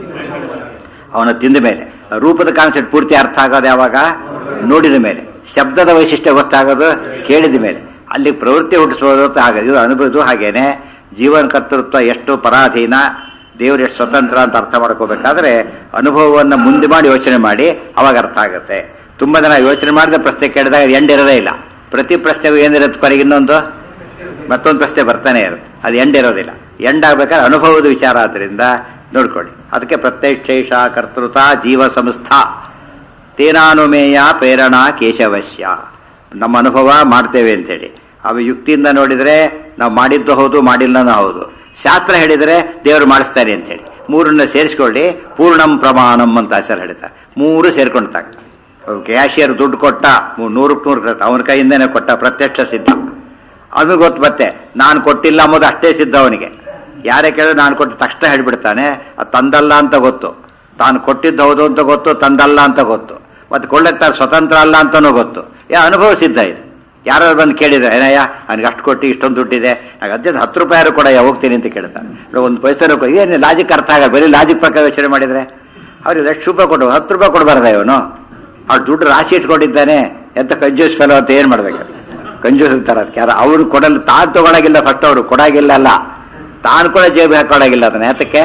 ಅವನ ತಿಂದ ಮೇಲೆ ರೂಪದ ಕಾನ್ಸೆಪ್ಟ್ ಪೂರ್ತಿ ಅರ್ಥ ಆಗೋದು ಯಾವಾಗ ನೋಡಿದ ಮೇಲೆ ಶಬ್ದದ ವೈಶಿಷ್ಟ್ಯ ಗೊತ್ತಾಗೋದು ಕೇಳಿದ ಮೇಲೆ ಅಲ್ಲಿ ಪ್ರವೃತ್ತಿ ಹುಟ್ಟಿಸೋದು ಹಾಗೆ ಇದು ಅನುಭವದು ಹಾಗೇನೆ ಜೀವನ ಕರ್ತೃತ್ವ ಎಷ್ಟು ಪರಾಧೀನ ದೇವರು ಎಷ್ಟು ಸ್ವತಂತ್ರ ಅಂತ ಅರ್ಥ ಮಾಡ್ಕೋಬೇಕಾದ್ರೆ ಅನುಭವವನ್ನು ಮುಂದೆ ಮಾಡಿ ಯೋಚನೆ ಮಾಡಿ ಅವಾಗ ಅರ್ಥ ಆಗುತ್ತೆ ತುಂಬಾ ಜನ ಯೋಚನೆ ಮಾಡಿದ ಪ್ರಶ್ನೆ ಕೇಳಿದಾಗ ಎಂಡ್ ಇರೋದೇ ಇಲ್ಲ ಪ್ರತಿ ಪ್ರಶ್ನೆಗೂ ಏನಿರುತ್ತೆ ಕೊನೆಗೆ ಇನ್ನೊಂದು ಮತ್ತೊಂದು ಪ್ರಶ್ನೆ ಬರ್ತಾನೆ ಇರುತ್ತೆ ಅದು ಎಂಡ್ ಇರೋದಿಲ್ಲ ಎಂಡ್ ಆಗ್ಬೇಕಾದ್ರೆ ಅನುಭವದ ವಿಚಾರ ಆದ್ರಿಂದ ನೋಡ್ಕೊಳ್ಳಿ ಅದಕ್ಕೆ ಪ್ರತ್ಯಕ್ಷೇಷ ಕರ್ತೃತ ಜೀವ ಸಂಸ್ಥಾ ತೇನಾನುಮೇಯ ಪ್ರೇರಣಾ ಕೇಶವಶ್ಯ ನಮ್ಮ ಅನುಭವ ಮಾಡ್ತೇವೆ ಅಂತೇಳಿ ಅವ ಯುಕ್ತಿಯಿಂದ ನೋಡಿದ್ರೆ ನಾವು ಮಾಡಿದ್ದು ಹೌದು ಮಾಡಿಲ್ಲನೂ ಹೌದು ಶಾಸ್ತ್ರ ಹೇಳಿದರೆ ದೇವರು ಮಾಡಿಸ್ತಾರೆ ಅಂತೇಳಿ ಮೂರನ್ನ ಸೇರಿಸ್ಕೊಳ್ಳಿ ಪೂರ್ಣಂ ಪ್ರಮಾಣಂ ಅಂತ ಹೆಸರು ಹೇಳ್ತಾರೆ ಮೂರು ಸೇರ್ಕೊಂಡ್ತಾಗ ಕ್ಯಾಶಿಯರ್ ದುಡ್ಡು ಕೊಟ್ಟ ಮೂ- ನೂರಕ್ಕೆ ನೂರು ಕೊಟ್ಟ ಅವನ ಕೈಯಿಂದನೇ ಕೊಟ್ಟ ಪ್ರತ್ಯಕ್ಷ ಸಿದ್ಧ ಅವನಿಗೆ ಗೊತ್ತು ಮತ್ತೆ ನಾನು ಕೊಟ್ಟಿಲ್ಲ ಅಂಬೋದು ಅಷ್ಟೇ ಸಿದ್ಧ ಅವನಿಗೆ ಯಾರೇ ಕೇಳಿದ್ರೆ ನಾನು ಕೊಟ್ಟು ತಕ್ಷಣ ಹೇಳ್ಬಿಡ್ತಾನೆ ಅದು ತಂದಲ್ಲ ಅಂತ ಗೊತ್ತು ತಾನು ಕೊಟ್ಟಿದ್ದು ಹೌದು ಅಂತ ಗೊತ್ತು ತಂದಲ್ಲ ಅಂತ ಗೊತ್ತು ಮತ್ತೆ ಕೊಳ್ಳಕ್ಕೆ ತಾನು ಸ್ವತಂತ್ರ ಅಲ್ಲ ಅಂತನೂ ಗೊತ್ತು ಯಾ ಅನುಭವ ಸಿದ್ಧ ಇದೆ ಯಾರು ಬಂದು ಕೇಳಿದ್ರೆ ಏನಯ್ಯ ನನಗೆ ಅಷ್ಟು ಕೊಟ್ಟು ಇಷ್ಟೊಂದು ದುಡ್ಡಿದೆ ನನಗೆ ಅರ್ಜೆಂಟ್ ಹತ್ತು ರೂಪಾಯಿ ಕೂಡ ಹೋಗ್ತೀನಿ ಅಂತ ಕೇಳ್ತಾನೆ ಒಂದು ಪೈಸೆ ಏನು ಲಾಜಿಕ್ ಅರ್ಥ ಆಗಲ್ಲ ಬರೀ ಲಾಜಿಕ್ ಪ್ರಕಾರ ಯೋಚನೆ ಮಾಡಿದ್ರೆ ಅವ್ರಿಗೆ ಎಷ್ಟು ರೂಪಾಯಿ ಕೊಟ್ಟು ಹತ್ತು ರೂಪಾಯಿ ಕೊಡಬಾರ್ದ ಇವನು ಅವ್ರು ದುಡ್ಡು ರಾಶಿ ಇಟ್ಕೊಂಡಿದ್ದಾನೆ ಎಂತ ಕಂಜೂಸ್ ಫೆಲೋ ಅಂತ ಏನು ಮಾಡ್ಬೇಕು ಕಂಜೂಸ್ ಅಂತಾರೆ ಅದಕ್ಕೆ ಯಾರು ಅವ್ರು ಕೊಡಲ್ಲ ತಾನು ತಗೊಳಗಿಲ್ಲ ಫಸ್ಟ್ ಅವರು ಕೊಡಾಗಿಲ್ಲ ಅಲ್ಲ ತಾನು ಕೂಡ ಜೇಬು ಹಾಕೊಳ್ಳಾಗಿಲ್ಲ ಅದನ್ನ ಯಾತಕ್ಕೆ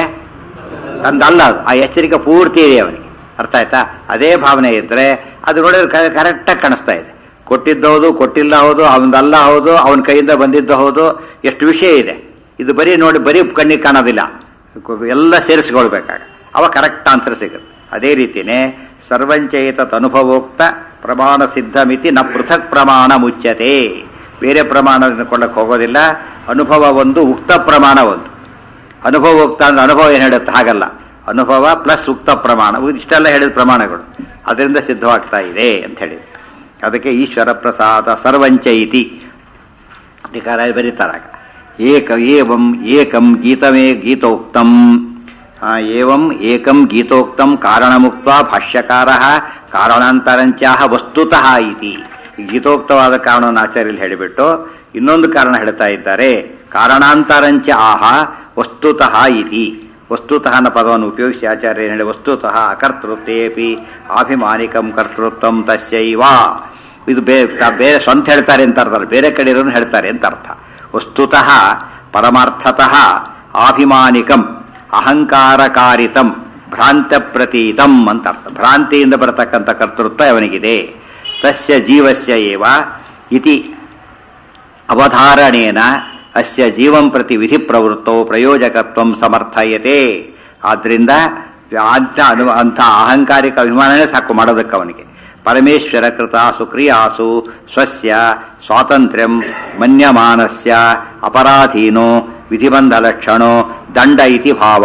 ತಂದಲ್ಲ ಅದು ಆ ಎಚ್ಚರಿಕೆ ಪೂರ್ತಿ ಇದೆ ಅವನಿಗೆ ಅರ್ಥ ಆಯ್ತಾ ಅದೇ ಭಾವನೆ ಇದ್ರೆ ಅದು ನೋಡಿದ್ರೆ ಕರೆಕ್ಟಾಗಿ ಕಾಣಿಸ್ತಾ ಇದೆ ಕೊಟ್ಟಿದ್ದು ಹೌದು ಕೊಟ್ಟಿಲ್ಲ ಹೌದು ಅವನದಲ್ಲ ಹೌದು ಅವನ ಕೈಯಿಂದ ಬಂದಿದ್ದು ಹೌದು ಎಷ್ಟು ವಿಷಯ ಇದೆ ಇದು ಬರೀ ನೋಡಿ ಬರೀ ಕಣ್ಣಿಗೆ ಕಾಣೋದಿಲ್ಲ ಎಲ್ಲ ಸೇರಿಸ್ಕೊಳ್ಬೇಕಾಗ ಅವ ಕರೆಕ್ಟ್ ಆನ್ಸರ್ ಸಿಗುತ್ತೆ ಅದೇ ರೀತಿನೇ ಸರ್ವಂಚೇತ ಅನುಭವೋಕ್ತ ಪ್ರಮಾಣ ಸಿದ್ಧ ಮಿತಿ ನ ಪೃಥಕ್ ಪ್ರಮಾಣ ಮುಚ್ಯತೆ ಬೇರೆ ಪ್ರಮಾಣದಿಂದ ಕೊಳ್ಳಕ್ಕೆ ಹೋಗೋದಿಲ್ಲ ಅನುಭವ ಒಂದು ಉಕ್ತ ಪ್ರಮಾಣ ಒಂದು ಅನುಭವ ಉಕ್ತ ಅಂದ್ರೆ ಅನುಭವ ಏನು ಹೇಳುತ್ತೆ ಹಾಗಲ್ಲ ಅನುಭವ ಪ್ಲಸ್ ಉಕ್ತ ಪ್ರಮಾಣ ಇಷ್ಟೆಲ್ಲ ಹೇಳಿದ ಪ್ರಮಾಣಗಳು ಅದರಿಂದ ಸಿದ್ಧವಾಗ್ತಾ ಇದೆ ಅಂತ ಹೇಳಿದ್ರು ಅದಕ್ಕೆ ಈಶ್ವರ ಪ್ರಸಾದ ಸರ್ವಂಚ ಇತಿ ಅಧಿಕಾರ ಬರೀತಾರಾಗ ಏಕ ಏವಂ ಏಕಂ ಗೀತಮೇ ಗೀತೋಕ್ತಂ ಆ, ಏವಂ ಏಕಂ ಗೀತೋಕ್ತಂ ಕಾರಣಮುಕ್ತ ಭಾಷ್ಯಕಾರ ಕಾರಣಾಂತರಂಚಾಹ ವಸ್ತುತಃ ಇತಿ ಗೀತೋಕ್ತವಾದ ಕಾರಣವನ್ನು ಆಚಾರ್ಯಲ್ಲಿ ಹೇಳಿಬಿಟ್ಟು ಇನ್ನೊಂದು ಕಾರಣ ಹೇಳ್ತಾ ಇದ್ದಾರೆ ಕಾರಣಾಂತರಂಚ ಆಹ ವಸ್ತುತಃ ಇತಿ ವಸ್ತುತಃ ಅನ್ನೋ ಪದವನ್ನು ಉಪಯೋಗಿಸಿ ಆಚಾರ್ಯ ಏನು ಹೇಳಿ ವಸ್ತುತಃ ಅಕರ್ತೃತ್ವೇಪಿ ಆಭಿಮಾನಿಕಂ ಕರ್ತೃತ್ವಂ ತಸ್ಯೈವ ಇದು ಬೇ ತ- ಬೇರೆ ಸ್ವಂತ ಹೇಳ್ತಾರೆ ಅಂತ ಅರ್ಥ ಅಲ್ಲ. ಬೇರೆ ಕಡೆ ಇರೋನು ಹೇಳ್ತಾರೆ ಅಂತ ಅರ್ಥ ವಸ್ತುತಃ ಪರಮಾರ್ಥತಃ ಆಭಿಮಾನಿಕಂ ಅಹಂಕಾರಕಾರಿತಂ ಭ್ರಾಂತ ಪ್ರತೀತಂ ಅಂತ ಅರ್ಥ ಭ್ರಾಂತಿಯಿಂದ ಬರತಕ್ಕಂಥ ಕರ್ತೃತ್ವ ಅವನಿಗಿದೆ ತಸ್ಯ ಜೀವಸ್ಯ ಏವ ಇತಿ ಅವಧಾರಣೇನ ಅಸ್ಯ ಜೀವಂ ಪ್ರತಿ ವಿಧಿ ಪ್ರವೃತ್ತೋ ಪ್ರಯೋಜಕತ್ವ ಸಮರ್ಥಯತೆ ಆದ್ರಿಂದ ಅಂಥ ಅನು ಅಂಥ ಅಹಂಕಾರಿಕ ಅಭಿಮಾನನೇ ಸಾಕು ಮಾಡೋದಕ್ಕೆ ಅವನಿಗೆ ಪರಮೇಶ್ವರ ಕೃತಾಸು ಕ್ರಿಯಾಸು ಸ್ವಸ್ಯ ಸ್ವಾತಂತ್ರ್ಯಂ ಮನ್ಯಮಾನಸ್ಯ ಅಪರಾಧೀನೋ ವಿಧಿಬಂಧ ಲಕ್ಷಣೋ ದಂಡ ಇತಿ ಭಾವ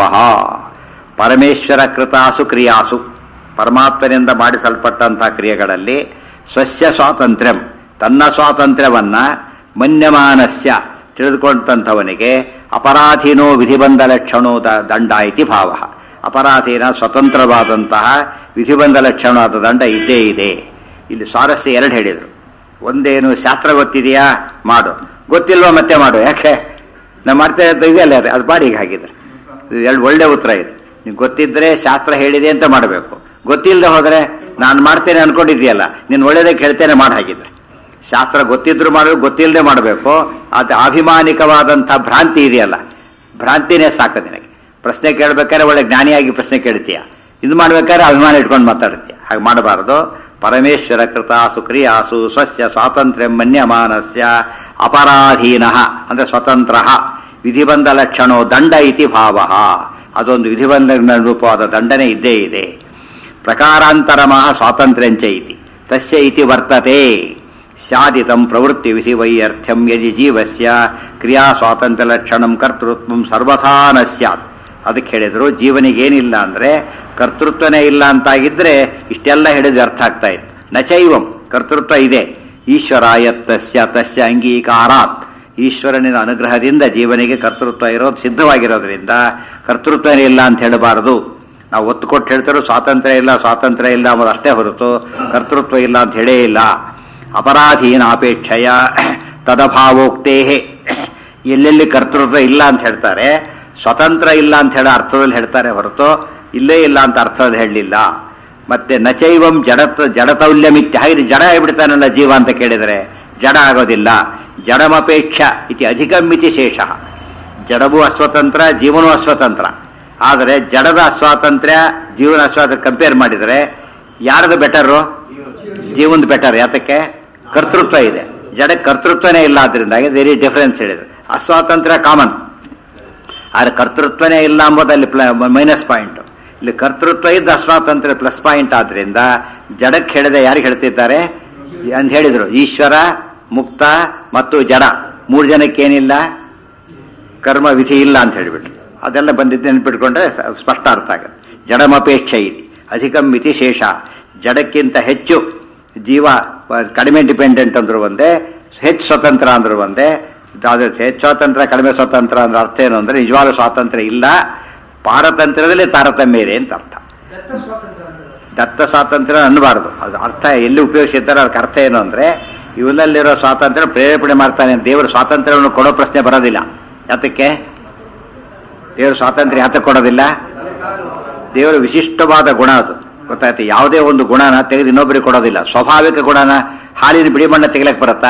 ಪರಮೇಶ್ವರ ಕೃತಾಸು ಕ್ರಿಯಾಸು ಪರಮಾತ್ಮನಿಂದ ಮಾಡಿಸಲ್ಪಟ್ಟಂತಹ ಕ್ರಿಯೆಗಳಲ್ಲಿ ಸ್ವಸ್ಯ ಸ್ವಾತಂತ್ರ್ಯಂ ತನ್ನ ಸ್ವಾತಂತ್ರ್ಯವನ್ನ ಮನ್ಯಮಾನಸ್ಯ ತಿಳಿದುಕೊಂಡಂಥವನಿಗೆ ಅಪರಾಧೀನೋ ವಿಧಿಬಂಧ ಲಕ್ಷಣೋ ದ- ದಂಡ ಇತಿ ಭಾವ ಅಪರಾಧೀನ ಸ್ವತಂತ್ರವಾದಂತಹ ವಿಧಿಬಂಧ ಲಕ್ಷಣವಾದ ದಂಡ ಇದ್ದೇ ಇದೆ ಇಲ್ಲಿ ಸ್ವಾರಸ್ಯ ಎರಡು ಹೇಳಿದರು ಒಂದೇನು ಶಾಸ್ತ್ರ ಗೊತ್ತಿದೆಯಾ ಮಾಡು ಗೊತ್ತಿಲ್ವಾ ಮತ್ತೆ ಮಾಡು ಯಾಕೆ ನಾವು ಮಾಡ್ತಾ ಇರೋದು ಇದೆಯಲ್ಲ ಅದು ಅದು ಮಾಡಿ ಈಗ ಹಾಗಿದ್ರೆ ಇದು ಎರಡು ಒಳ್ಳೆ ಉತ್ತರ ಇದೆ ನೀವು ಗೊತ್ತಿದ್ರೆ ಶಾಸ್ತ್ರ ಹೇಳಿದೆ ಅಂತ ಮಾಡಬೇಕು ಗೊತ್ತಿಲ್ಲದೆ ಹೋದ್ರೆ ನಾನು ಮಾಡ್ತೇನೆ ಅನ್ಕೊಂಡಿದ್ಯಲ್ಲ ನೀನು ಒಳ್ಳೇದಕ್ಕೆ ಹೇಳ್ತೇನೆ ಮಾಡಿ ಹಾಗಿದ್ರೆ ಶಾಸ್ತ್ರ ಗೊತ್ತಿದ್ರು ಮಾಡಬೇಕು ಗೊತ್ತಿಲ್ಲದೆ ಮಾಡಬೇಕು ಅದು ಅಭಿಮಾನಿಕವಾದಂಥ ಭ್ರಾಂತಿ ಇದೆಯಲ್ಲ ಭ್ರಾಂತಿನೇ ಸಾಕು ನಿನಗೆ ಪ್ರಶ್ನೆ ಕೇಳ್ಬೇಕಾದ್ರೆ ಒಳ್ಳೆ ಜ್ಞಾನಿಯಾಗಿ ಪ್ರಶ್ನೆ ಕೇಳ್ತೀಯ ಇದು ಮಾಡ್ಬೇಕಾದ್ರೆ ಅಭಿಮಾನ ಇಟ್ಕೊಂಡು ಮಾತಾಡ್ತೀಯ ಹಾಗೆ ಮಾಡಬಾರದು ಪರಮೇಶ್ವರ ಕೃತಾಸು ಕ್ರಿಯಾಸು ಸ್ವಸ್ಯ ಸ್ವಾತಂತ್ರ್ಯ ಮನ್ಯಮಾನಸ್ಯ ಅಪರಾಧೀನ ಅಂದ್ರೆ ಸ್ವತಂತ್ರ ವಿಧಿಬಂಧ ಲಕ್ಷಣೋ ದಂಡ ಇತಿ ಭಾವ ಅದೊಂದು ವಿಧಿಬಂಧ ರೂಪವಾದ ದಂಡನೆ ಇದ್ದೇ ಇದೆ ಪ್ರಕಾರಾಂತರಮಃ ಸ್ವಾತಂತ್ರ್ಯಂಚ ಇತಿ ತಸ್ಯ ಇತಿ ವರ್ತತೆ ಸ್ಯಾದಿತಂ ಪ್ರವೃತ್ತಿ ವಿಧಿ ವೈಯರ್ಥ್ಯಂ ಯದಿ ಜೀವಸ್ಯ ಕ್ರಿಯಾ ಸ್ವಾತಂತ್ರ್ಯ ಲಕ್ಷಣಂ ಕರ್ತೃತ್ವಂ ಸರ್ವಥಾ ನ ಸ್ಯಾತ್ ಅದಕ್ಕೆ ಹೇಳಿದ್ರು ಜೀವನಿಗೇನಿಲ್ಲ ಅಂದ್ರೆ ಕರ್ತೃತ್ವನೇ ಇಲ್ಲ ಅಂತಾಗಿದ್ರೆ ಇಷ್ಟೆಲ್ಲ ಹೇಳಿದ್ರೆ ಅರ್ಥ ಆಗ್ತಾ ಇತ್ತು ನಚೈವಂ ಕರ್ತೃತ್ವ ಇದೆ ಈಶ್ವರಾಯತ್ತಸ್ಯ ತಸ್ಯ ಅಂಗೀಕಾರಾತ್ ಈಶ್ವರನಿನ ಅನುಗ್ರಹದಿಂದ ಜೀವನಿಗೆ ಕರ್ತೃತ್ವ ಇರೋದು ಸಿದ್ಧವಾಗಿರೋದ್ರಿಂದ ಕರ್ತೃತ್ವನೇ ಇಲ್ಲ ಅಂತ ಹೇಳಬಾರದು ನಾವು ಒತ್ತು ಕೊಟ್ಟು ಹೇಳ್ತಾರೋ ಸ್ವಾತಂತ್ರ್ಯ ಇಲ್ಲ ಸ್ವಾತಂತ್ರ್ಯ ಇಲ್ಲ ಅನ್ನೋದು ಅಷ್ಟೇ ಹೊರತು ಕರ್ತೃತ್ವ ಇಲ್ಲ ಅಂತ ಹೇಳೇ ಇಲ್ಲ ಅಪರಾಧೀನ ಅಪೇಕ್ಷೆಯ ತದಭಾವೋಕ್ತೇ ಎಲ್ಲೆಲ್ಲಿ ಕರ್ತೃತ್ವ ಇಲ್ಲ ಅಂತ ಹೇಳ್ತಾರೆ ಸ್ವತಂತ್ರ ಇಲ್ಲ ಅಂತ ಹೇಳೋ ಅರ್ಥದಲ್ಲಿ ಹೇಳ್ತಾರೆ ಹೊರತು ಇಲ್ಲೇ ಇಲ್ಲ ಅಂತ ಅರ್ಥದಲ್ಲಿ ಹೇಳಲಿಲ್ಲ ಮತ್ತೆ ನಚೈವಂ ಜಡತ ಜಡತೌಲ್ಯಮಿತ್ಯ ಹಾಗೆ ಜಡ ಆಗಿಬಿಡ್ತಾನಲ್ಲ ಜೀವ ಅಂತ ಕೇಳಿದರೆ ಜಡ ಆಗೋದಿಲ್ಲ ಜಡಮಪೇಕ್ಷ ಇತಿ ಅಧಿಕಮಿತಿ ಶೇಷ ಜಡವೂ ಅಸ್ವತಂತ್ರ ಜೀವನೂ ಅಸ್ವತಂತ್ರ ಆದರೆ ಜಡದ ಅಸ್ವಾತಂತ್ರ್ಯ ಜೀವನ ಅಸ್ವಾತಂತ್ರ್ಯ ಕಂಪೇರ್ ಮಾಡಿದರೆ ಯಾರದು ಬೆಟರು ಜೀವನದ ಬೆಟರ್ ಯಾತಕ್ಕೆ ಕರ್ತೃತ್ವ ಇದೆ ಜಡ ಕರ್ತೃತ್ವನೇ ಇಲ್ಲ ಆದ್ರಿಂದಾಗಿ ವೆರಿ ಡಿಫರೆನ್ಸ್ ಹೇಳಿದ್ರು ಅಸ್ವಾತಂತ್ರ್ಯ ಕಾಮನ್ ಆದ್ರೆ ಕರ್ತೃತ್ವನೇ ಇಲ್ಲ ಅಂಬೋದಲ್ಲಿ ಮೈನಸ್ ಪಾಯಿಂಟ್ ಇಲ್ಲಿ ಕರ್ತೃತ್ವ ಇದ್ದ ಅಸ್ವಾತಂತ್ರ್ಯ ಪ್ಲಸ್ ಪಾಯಿಂಟ್ ಆದ್ರಿಂದ ಜಡಕ್ಕೆ ಹೇಳಿದೆ ಯಾರಿಗೆ ಹೇಳ್ತಿದ್ದಾರೆ ಅಂತ ಹೇಳಿದ್ರು ಈಶ್ವರ ಮುಕ್ತ ಮತ್ತು ಜಡ ಮೂರು ಜನಕ್ಕೆ ಏನಿಲ್ಲ ಕರ್ಮ ವಿಧಿ ಇಲ್ಲ ಅಂತ ಹೇಳಿಬಿಟ್ರು ಅದೆಲ್ಲ ಬಂದಿದ್ದು ನೆನ್ಪಿಟ್ಕೊಂಡ್ರೆ ಸ- ಸ್ಪಷ್ಟ ಅರ್ಥ ಆಗುತ್ತೆ ಜಡಮಪೇಕ್ಷೆ ಇದೆ ಅಧಿಕಂ ಮಿತಿ ಶೇಷ ಜಡಕ್ಕಿಂತ ಹೆಚ್ಚು ಜೀವ ಪ- ಕಡಿಮೆ ಡಿಪೆಂಡೆಂಟ್ ಅಂದ್ರು ಒಂದೇ ಹೆಚ್ಚು ಸ್ವತಂತ್ರ ಅಂದ್ರು ಒಂದೇ ಅದು ಹೆಚ್ಚು ಸ್ವಾತಂತ್ರ್ಯ ಕಡಿಮೆ ಸ್ವತಂತ್ರ ಅಂದ್ರೆ ಅರ್ಥ ಏನು ಅಂದ್ರೆ ನಿಜವಾದ ಸ್ವಾತಂತ್ರ್ಯ ಇಲ್ಲ ಪಾರತಂತ್ರ್ಯದಲ್ಲಿ ತಾರತಮ್ಯ ಇದೆ ಅಂತ ಅರ್ಥ ದತ್ತ ಸ್ವಾತಂತ್ರ್ಯ ಅಂದ್ರೆ ದತ್ತ ಸ್ವಾತಂತ್ರ್ಯ ಅನ್ನಬಾರದು ಅದು ಅರ್ಥ ಎಲ್ಲಿ ಉಪಯೋಗಿಸಿರ್ತಾರೆ ಅದಕ್ಕೆ ಅರ್ಥ ಏನು ಅಂದ್ರೆ ಇವನಲ್ಲಿರೋ ಸ್ವಾತಂತ್ರ್ಯ ಪ್ರೇರೇಪಣೆ ಮಾಡ್ತಾನೆ ದೇವರು ಸ್ವಾತಂತ್ರ್ಯವನ್ನು ಕೊಡೋ ಪ್ರಶ್ನೆ ಬರೋದಿಲ್ಲ ಯಾತಕ್ಕೆ ದೇವರು ಸ್ವಾತಂತ್ರ್ಯ ಯಾತಕ್ಕೆ ಕೊಡೋದಿಲ್ಲ ದೇವರ ವಿಶಿಷ್ಟವಾದ ಗುಣ ಅದು ಗೊತ್ತಾಯ್ತು ಯಾವುದೇ ಒಂದು ಗುಣನ ತೆಗೆದು ಇನ್ನೊಬ್ಬರಿಗೆ ಕೊಡೋದಿಲ್ಲ ಸ್ವಾಭಾವಿಕ ಗುಣನ ಹಾಲಿನ ಬಿಡಿ ಬಣ್ಣ ತೆಗಿಲಕ್ಕೆ ಬರುತ್ತಾ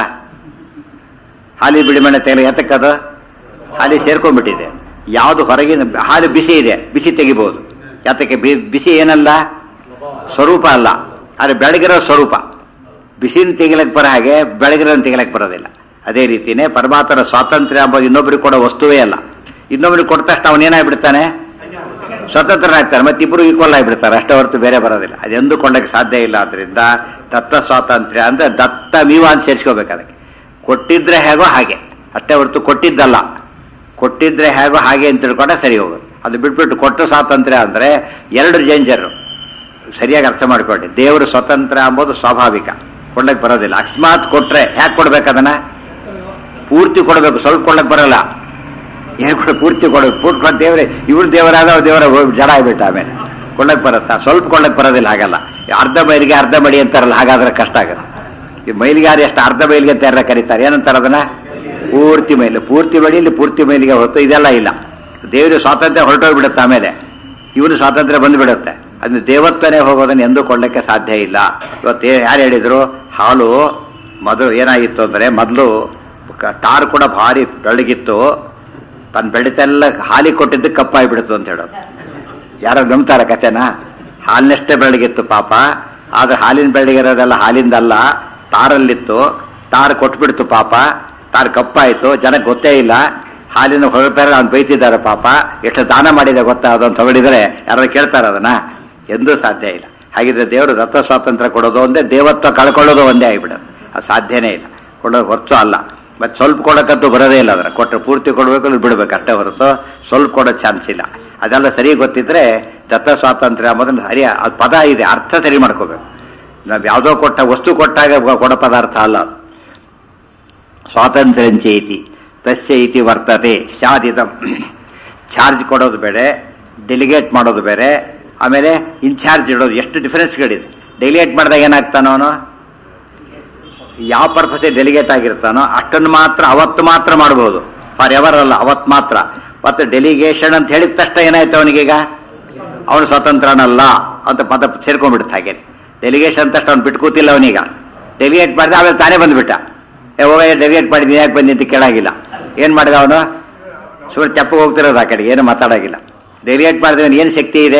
ಹಾಲಿನ ಬಿಡಿ ಬಣ್ಣ ತೆಗಿಲ ಯಾತಕ್ಕದು ಹಾಲಿ ಸೇರ್ಕೊಂಡ್ಬಿಟ್ಟಿದೆ ಯಾವುದು ಹೊರಗಿನ ಹಾಲು ಬಿಸಿ ಇದೆ ಬಿಸಿ ತೆಗಿಬಹುದು ಯಾತಕ್ಕೆ ಬಿ- ಬಿಸಿ ಏನಲ್ಲ ಸ್ವರೂಪ ಅಲ್ಲ ಆದರೆ ಬೆಳಗಿರೋ ಸ್ವರೂಪ ಬಿಸಿನ ತೆಗಿಲಕ್ಕೆ ಬರೋ ಹಾಗೆ ಬೆಳಗಿರೋ ತೆಗಿಲಕ್ಕೆ ಬರೋದಿಲ್ಲ ಅದೇ ರೀತಿನೇ ಪರಮಾತ್ಮನ ಸ್ವಾತಂತ್ರ್ಯ ಎಂಬುದು ಇನ್ನೊಬ್ಬರಿಗೆ ಕೊಡೋ ವಸ್ತುವೇ ಅಲ್ಲ ಇನ್ನೊಬ್ಬರಿಗೆ ಕೊಟ್ಟ ತಕ್ಷಣ ಅವನೇನಾಗ್ಬಿಡ್ತಾನೆ ಸ್ವತಂತ್ರನಾಗ್ತಾರೆ ಮತ್ತೆ ಇಬ್ಬರು ಈಕ್ವಲ್ ಆಗಿಬಿಡ್ತಾರೆ ಅಷ್ಟೇ ಹೊರತು ಬೇರೆ ಬರೋದಿಲ್ಲ ಅದೆಂದು ಕೊಂಡಕ್ಕೆ ಸಾಧ್ಯ ಇಲ್ಲ ಆದ್ರಿಂದ ದತ್ತ ಸ್ವಾತಂತ್ರ್ಯ ಅಂದ್ರೆ ದತ್ತ ಮೀವ ಅಂತ ಸೇರಿಸ್ಕೋಬೇಕು ಅದಕ್ಕೆ ಕೊಟ್ಟಿದ್ರೆ ಹೇಗೋ ಹಾಗೆ ಅಷ್ಟೇ ಹೊರತು ಕೊಟ್ಟಿದ್ದಲ್ಲ ಕೊಟ್ಟಿದ್ರೆ ಹೇಗೋ ಹಾಗೆ ಅಂತ ತಿಳ್ಕೊಂಡ್ರೆ ಸರಿ ಹೋಗುತ್ತೆ ಅದು ಬಿಟ್ಬಿಟ್ಟು ಕೊಟ್ಟ ಸ್ವಾತಂತ್ರ್ಯ ಅಂದ್ರೆ ಎರಡು ಡೇಂಜರು ಸರಿಯಾಗಿ ಅರ್ಥ ಮಾಡ್ಕೊಳ್ಳಿ ದೇವರು ಸ್ವತಂತ್ರ ಅಂಬೋದು ಸ್ವಾಭಾವಿಕ ಕೊಡ್ಲಕ್ಕೆ ಬರೋದಿಲ್ಲ ಅಕಸ್ಮಾತ್ ಕೊಟ್ರೆ ಹ್ಯಾಕ್ ಕೊಡ್ಬೇಕು ಅದನ್ನ ಪೂರ್ತಿ ಕೊಡಬೇಕು ಸ್ವಲ್ಪ ಕೊಡ್ಲಕ್ಕೆ ಬರಲ್ಲ ಏನು ಕೊಡ ಪೂರ್ತಿ ಕೊಡ ಪೂರ್ತಿ ಕೊಟ್ಟು ದೇವರೇ ಇವ್ರು ದೇವರಾದ ಅವ್ರ ದೇವರ ಜಡ ಆಗ್ಬಿಟ್ಟ ಆಮೇಲೆ ಕೊಳ್ಳಕ್ ಬರುತ್ತಾ ಸ್ವಲ್ಪ ಕೊಳ್ಳಕ್ ಬರೋದಿಲ್ಲ ಹಾಗಲ್ಲ ಅರ್ಧ ಮೈಲಿಗೆ ಅರ್ಧ ಮಡಿ ಅಂತಾರಲ್ಲ ಹಾಗಾದ್ರೆ ಕಷ್ಟ ಆಗುತ್ತೆ ಈ ಮೈಲಿಗಾರಿ ಎಷ್ಟು ಅರ್ಧ ಮೈಲಿಗೆ ಅಂತ ಯಾರ ಕರೀತಾರೆ ಏನಂತಾರೆ ಅದನ್ನ ಪೂರ್ತಿ ಮೈಲಿ ಪೂರ್ತಿ ಮಡಿಯಲ್ಲಿ ಪೂರ್ತಿ ಮೈಲಿಗೆ ಹೊತ್ತು ಇದೆಲ್ಲ ಇಲ್ಲ ದೇವರು ಸ್ವಾತಂತ್ರ್ಯ ಹೊರಟೋಗ್ಬಿಡುತ್ತೆ ಆಮೇಲೆ ಇವನು ಸ್ವಾತಂತ್ರ್ಯ ಬಂದ್ಬಿಡುತ್ತೆ ಅದನ್ನ ದೇವತ್ವನೇ ಹೋಗೋದನ್ನ ಎಂದೂ ಕೊಳ್ಳಕ್ಕೆ ಸಾಧ್ಯ ಇಲ್ಲ ಇವತ್ತು ಯಾರು ಹೇಳಿದ್ರು ಹಾಲು ಮೊದಲು ಏನಾಗಿತ್ತು ಅಂದರೆ ಮೊದಲು ಟಾರ್ ಕೂಡ ಭಾರಿ ಬೆಳಗಿತ್ತು ತನ್ನ ಬೆಳಿತೆಲ್ಲ ಹಾಲಿಗೆ ಕೊಟ್ಟಿದ್ದು ಕಪ್ಪಾಗಿಬಿಡ್ತು ಅಂತ ಹೇಳೋದು ಯಾರೋ ನಂಬ್ತಾರ ಕಥೆನ ಹಾಲಿನಷ್ಟೇ ಬೆಳಗಿತ್ತು ಪಾಪ ಆದ್ರೆ ಹಾಲಿನ ಬೆಳಗಿರೋದೆಲ್ಲ ಹಾಲಿಂದಲ್ಲ ತಾರಲ್ಲಿತ್ತು ತಾರ್ ಕೊಟ್ಬಿಡ್ತು ಪಾಪ ತಾರ್ ಕಪ್ಪಾಯ್ತು ಜನಕ್ಕೆ ಗೊತ್ತೇ ಇಲ್ಲ ಹಾಲಿನ ಹೊರಪೇರ ಅವ್ನು ಬೈತಿದ್ದಾರೆ ಪಾಪ ಎಷ್ಟು ದಾನ ಮಾಡಿದೆ ಗೊತ್ತಾ ಅದನ್ನು ತಗೊಂಡಿದ್ರೆ ಯಾರು ಕೇಳ್ತಾರ ಅದನ್ನ ಎಂದೂ ಸಾಧ್ಯ ಇಲ್ಲ ಹಾಗಿದ್ರೆ ದೇವರು ದತ್ತ ಸ್ವಾತಂತ್ರ್ಯ ಕೊಡೋದು ಒಂದೇ ದೇವತ್ವ ಕಳ್ಕೊಳ್ಳೋದು ಒಂದೇ ಆಗಿಬಿಡೋದು ಅದು ಸಾಧ್ಯನೇ ಇಲ್ಲ ಕೊಡೋದು ಹೊರತು ಅಲ್ಲ ಮತ್ತೆ ಸ್ವಲ್ಪ ಕೊಡೋಕ್ಕಂತೂ ಬರೋದೇ ಇಲ್ಲ ಅದರ ಕೊಟ್ಟರೆ ಪೂರ್ತಿ ಕೊಡಬೇಕು ಅಲ್ಲಿ ಬಿಡಬೇಕು ಅಷ್ಟೇ ಹೊರತು ಸ್ವಲ್ಪ ಕೊಡೋ ಚಾನ್ಸ್ ಇಲ್ಲ ಅದೆಲ್ಲ ಸರಿ ಗೊತ್ತಿದ್ರೆ ದತ್ತ ಸ್ವಾತಂತ್ರ್ಯ ಎಂಬುದನ್ನು ಸರಿ ಅದು ಪದ ಇದೆ ಅರ್ಥ ಸರಿ ಮಾಡ್ಕೋಬೇಕು ನಾವು ಯಾವುದೋ ಕೊಟ್ಟ ವಸ್ತು ಕೊಟ್ಟಾಗ ಕೊಡೋ ಪದಾರ್ಥ ಅಲ್ಲ ಅದು. ಸ್ವಾತಂತ್ರ್ಯಂಚೇತಿ ತಸ್ಯ ಇತಿ ವರ್ತತೆ ಶಾದಿತ ಚಾರ್ಜ್ ಕೊಡೋದು ಬೇರೆ ಡೆಲಿಗೇಟ್ ಮಾಡೋದು ಬೇರೆ ಆಮೇಲೆ ಇನ್ಚಾರ್ಜ್ ಇಡೋದು ಎಷ್ಟು ಡಿಫರೆನ್ಸ್ಗಳಿದೆ ಡೆಲಿಗೇಟ್ ಮಾಡಿದಾಗ ಏನಾಗ್ತಾನೋ ಅವನು ಯಾವ ಪರ್ಪಸ್ ಡೆಲಿಗೇಟ್ ಆಗಿರ್ತಾನೋ ಅಷ್ಟನ್ನು ಮಾತ್ರ ಅವತ್ತು ಮಾತ್ರ ಮಾಡಬಹುದು ಫಾರ್ ಎವರ್ ಅಲ್ಲ ಅವತ್ತು ಮಾತ್ರ ಮತ್ತು ಡೆಲಿಗೇಷನ್ ಅಂತ ಹೇಳಿದ ತಕ್ಷಣ ಏನಾಯ್ತು ಅವನಿಗೀಗ ಅವನು ಸ್ವತಂತ್ರನಲ್ಲ ಅಂತ ಪದ ಸೇರ್ಕೊಂಡ್ಬಿಡುತ್ತೆ ಹಾಗೆ ಡೆಲಿಗೇಷನ್ ತಕ್ಷಣ ಅವ್ನು ಬಿಟ್ಟು ಕೂತಿಲ್ಲ ಅವನೀಗ ಡೆಲಿಗೇಟ್ ಮಾಡಿದ ಆಮೇಲೆ ತಾನೇ ಬಂದ್ಬಿಟ್ಟ ಏ ಹೋಗ ಡೆಲಿಗೇಟ್ ಮಾಡಿದ್ದೀನಿ ಯಾಕೆ ಬಂದಿ ಅಂತ ಕೇಳಾಗಿಲ್ಲ ಏನು ಮಾಡಿದ ಅವನು ಸುಮ್ಮನೆ ತೆಪ್ಪಗೆ ಹೋಗ್ತಿರೋದು ಆ ಕಡೆ ಏನು ಮಾತಾಡಾಗಿಲ್ಲ ಡೆಲಿಗೇಟ್ ಮಾಡಿದವನು ಏನು ಶಕ್ತಿ ಇದೆ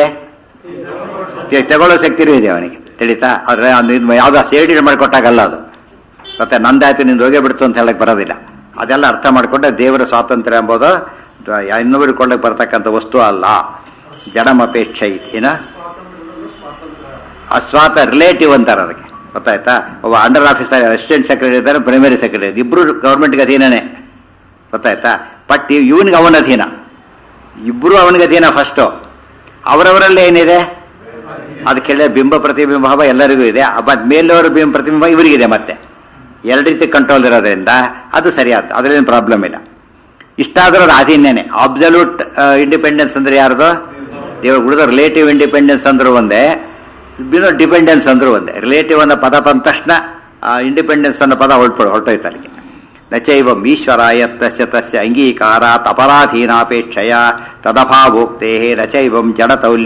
ತೆ- ತಗೊಳ್ಳೋ ಶಕ್ತಿನೂ ಇದೆ ಅವನಿಗೆ ತಿಳಿತಾ ಆದ್ರೆ ಅವ್ನು ಇದು ಯಾವುದೋ ಸೇಡಿ ಮಾಡಿಕೊಟ್ಟಾಗಲ್ಲ ಅದು ಮತ್ತೆ ನಂದಾಯ್ತು ನಿಂದು ಹೋಗೇ ಬಿಡ್ತು ಅಂತ ಹೇಳಕ್ ಬರೋದಿಲ್ಲ ಅದೆಲ್ಲ ಅರ್ಥ ಮಾಡಿಕೊಂಡ್ರೆ ದೇವರ ಸ್ವಾತಂತ್ರ್ಯ ಎಂಬುದು ದ- ಇನ್ನೊಬ್ಬರು ಕೊಳ್ಳಕ್ಕೆ ಬರ್ತಕ್ಕಂಥ ವಸ್ತು ಅಲ್ಲ ಜಡಮಪೇಕ್ಷ ಏನ ಅಸ್ವಾತ ರಿಲೇಟಿವ್ ಅಂತಾರೆ ಅದಕ್ಕೆ ಗೊತ್ತಾಯ್ತಾ ಒಬ್ಬ ಅಂಡರ್ ಆಫೀಸರ್ ಅಸಿಸ್ಟೆಂಟ್ ಸೆಕ್ರೆಟರಿ ಇದ್ದಾರೆ ಪ್ರೈಮರಿ ಸೆಕ್ರೆಟರಿ ಇಬ್ರು ಗೌರ್ಮೆಂಟ್ಗೆ ಅಧೀನನೇ ಗೊತ್ತಾಯ್ತಾ ಬಟ್ ಇವನಿಗೆ ಅವನ ಅಧೀನ ಇಬ್ರು ಅವನಿಗೆ ಅಧೀನ ಫಸ್ಟು ಅವರವರಲ್ಲಿ ಏನಿದೆ ಅದು ಕೆಳ ಬಿಂಬ ಪ್ರತಿಬಿಂಬ ಭಾವ ಎಲ್ಲರಿಗೂ ಇದೆ ಬಟ್ ಮೇಲವರ ಬಿಂಬ ಪ್ರತಿಬಿಂಬ ಇವರಿಗಿದೆ ಮತ್ತೆ ಎರಡು ರೀತಿ ಕಂಟ್ರೋಲ್ ಇರೋದ್ರಿಂದ ಅದು ಸರಿಯಾದ ಅದರಲ್ಲಿ ಪ್ರಾಬ್ಲಮ್ ಇಲ್ಲ ಇಷ್ಟಾದ್ರೂ ಅದು ಅಧೀನ್ಯನೇ ಅಬ್ಸಲ್ಯೂಟ್ ಇಂಡಿಪೆಂಡೆನ್ಸ್ ಅಂದ್ರೆ ಯಾರ್ದು ದೇವ್ರ ಉಳಿದ ರಿಲೇಟಿವ್ ಇಂಡಿಪೆಂಡೆನ್ಸ್ ಅಂದ್ರೂ ಒಂದೇ ಬಿನೋ ಡಿಪೆಂಡೆನ್ಸ್ ಅಂದ್ರೂ ಒಂದೇ ರಿಲೇಟಿವ್ ಅನ್ನೋ ಪದ ಬಂದ ತಕ್ಷಣ ಇಂಡಿಪೆಂಡೆನ್ಸ್ ಅನ್ನೋ ಪದ ಹೊರಟು ಹೊರಟೋಯ್ತು ಅಲ್ಲಿಗೆ ನಚೈವಂ ಈಶ್ವರಾಯ ತಸ್ಯ ತಸ್ಯ ಅಂಗೀಕಾರಾತ್ ಅಪರಾಧೀನಾಪೇಕ್ಷೆಯ ತದಭಾವೋಕ್ತೆ ನಚೈವಂ ಜಡತೌಲ್ಯ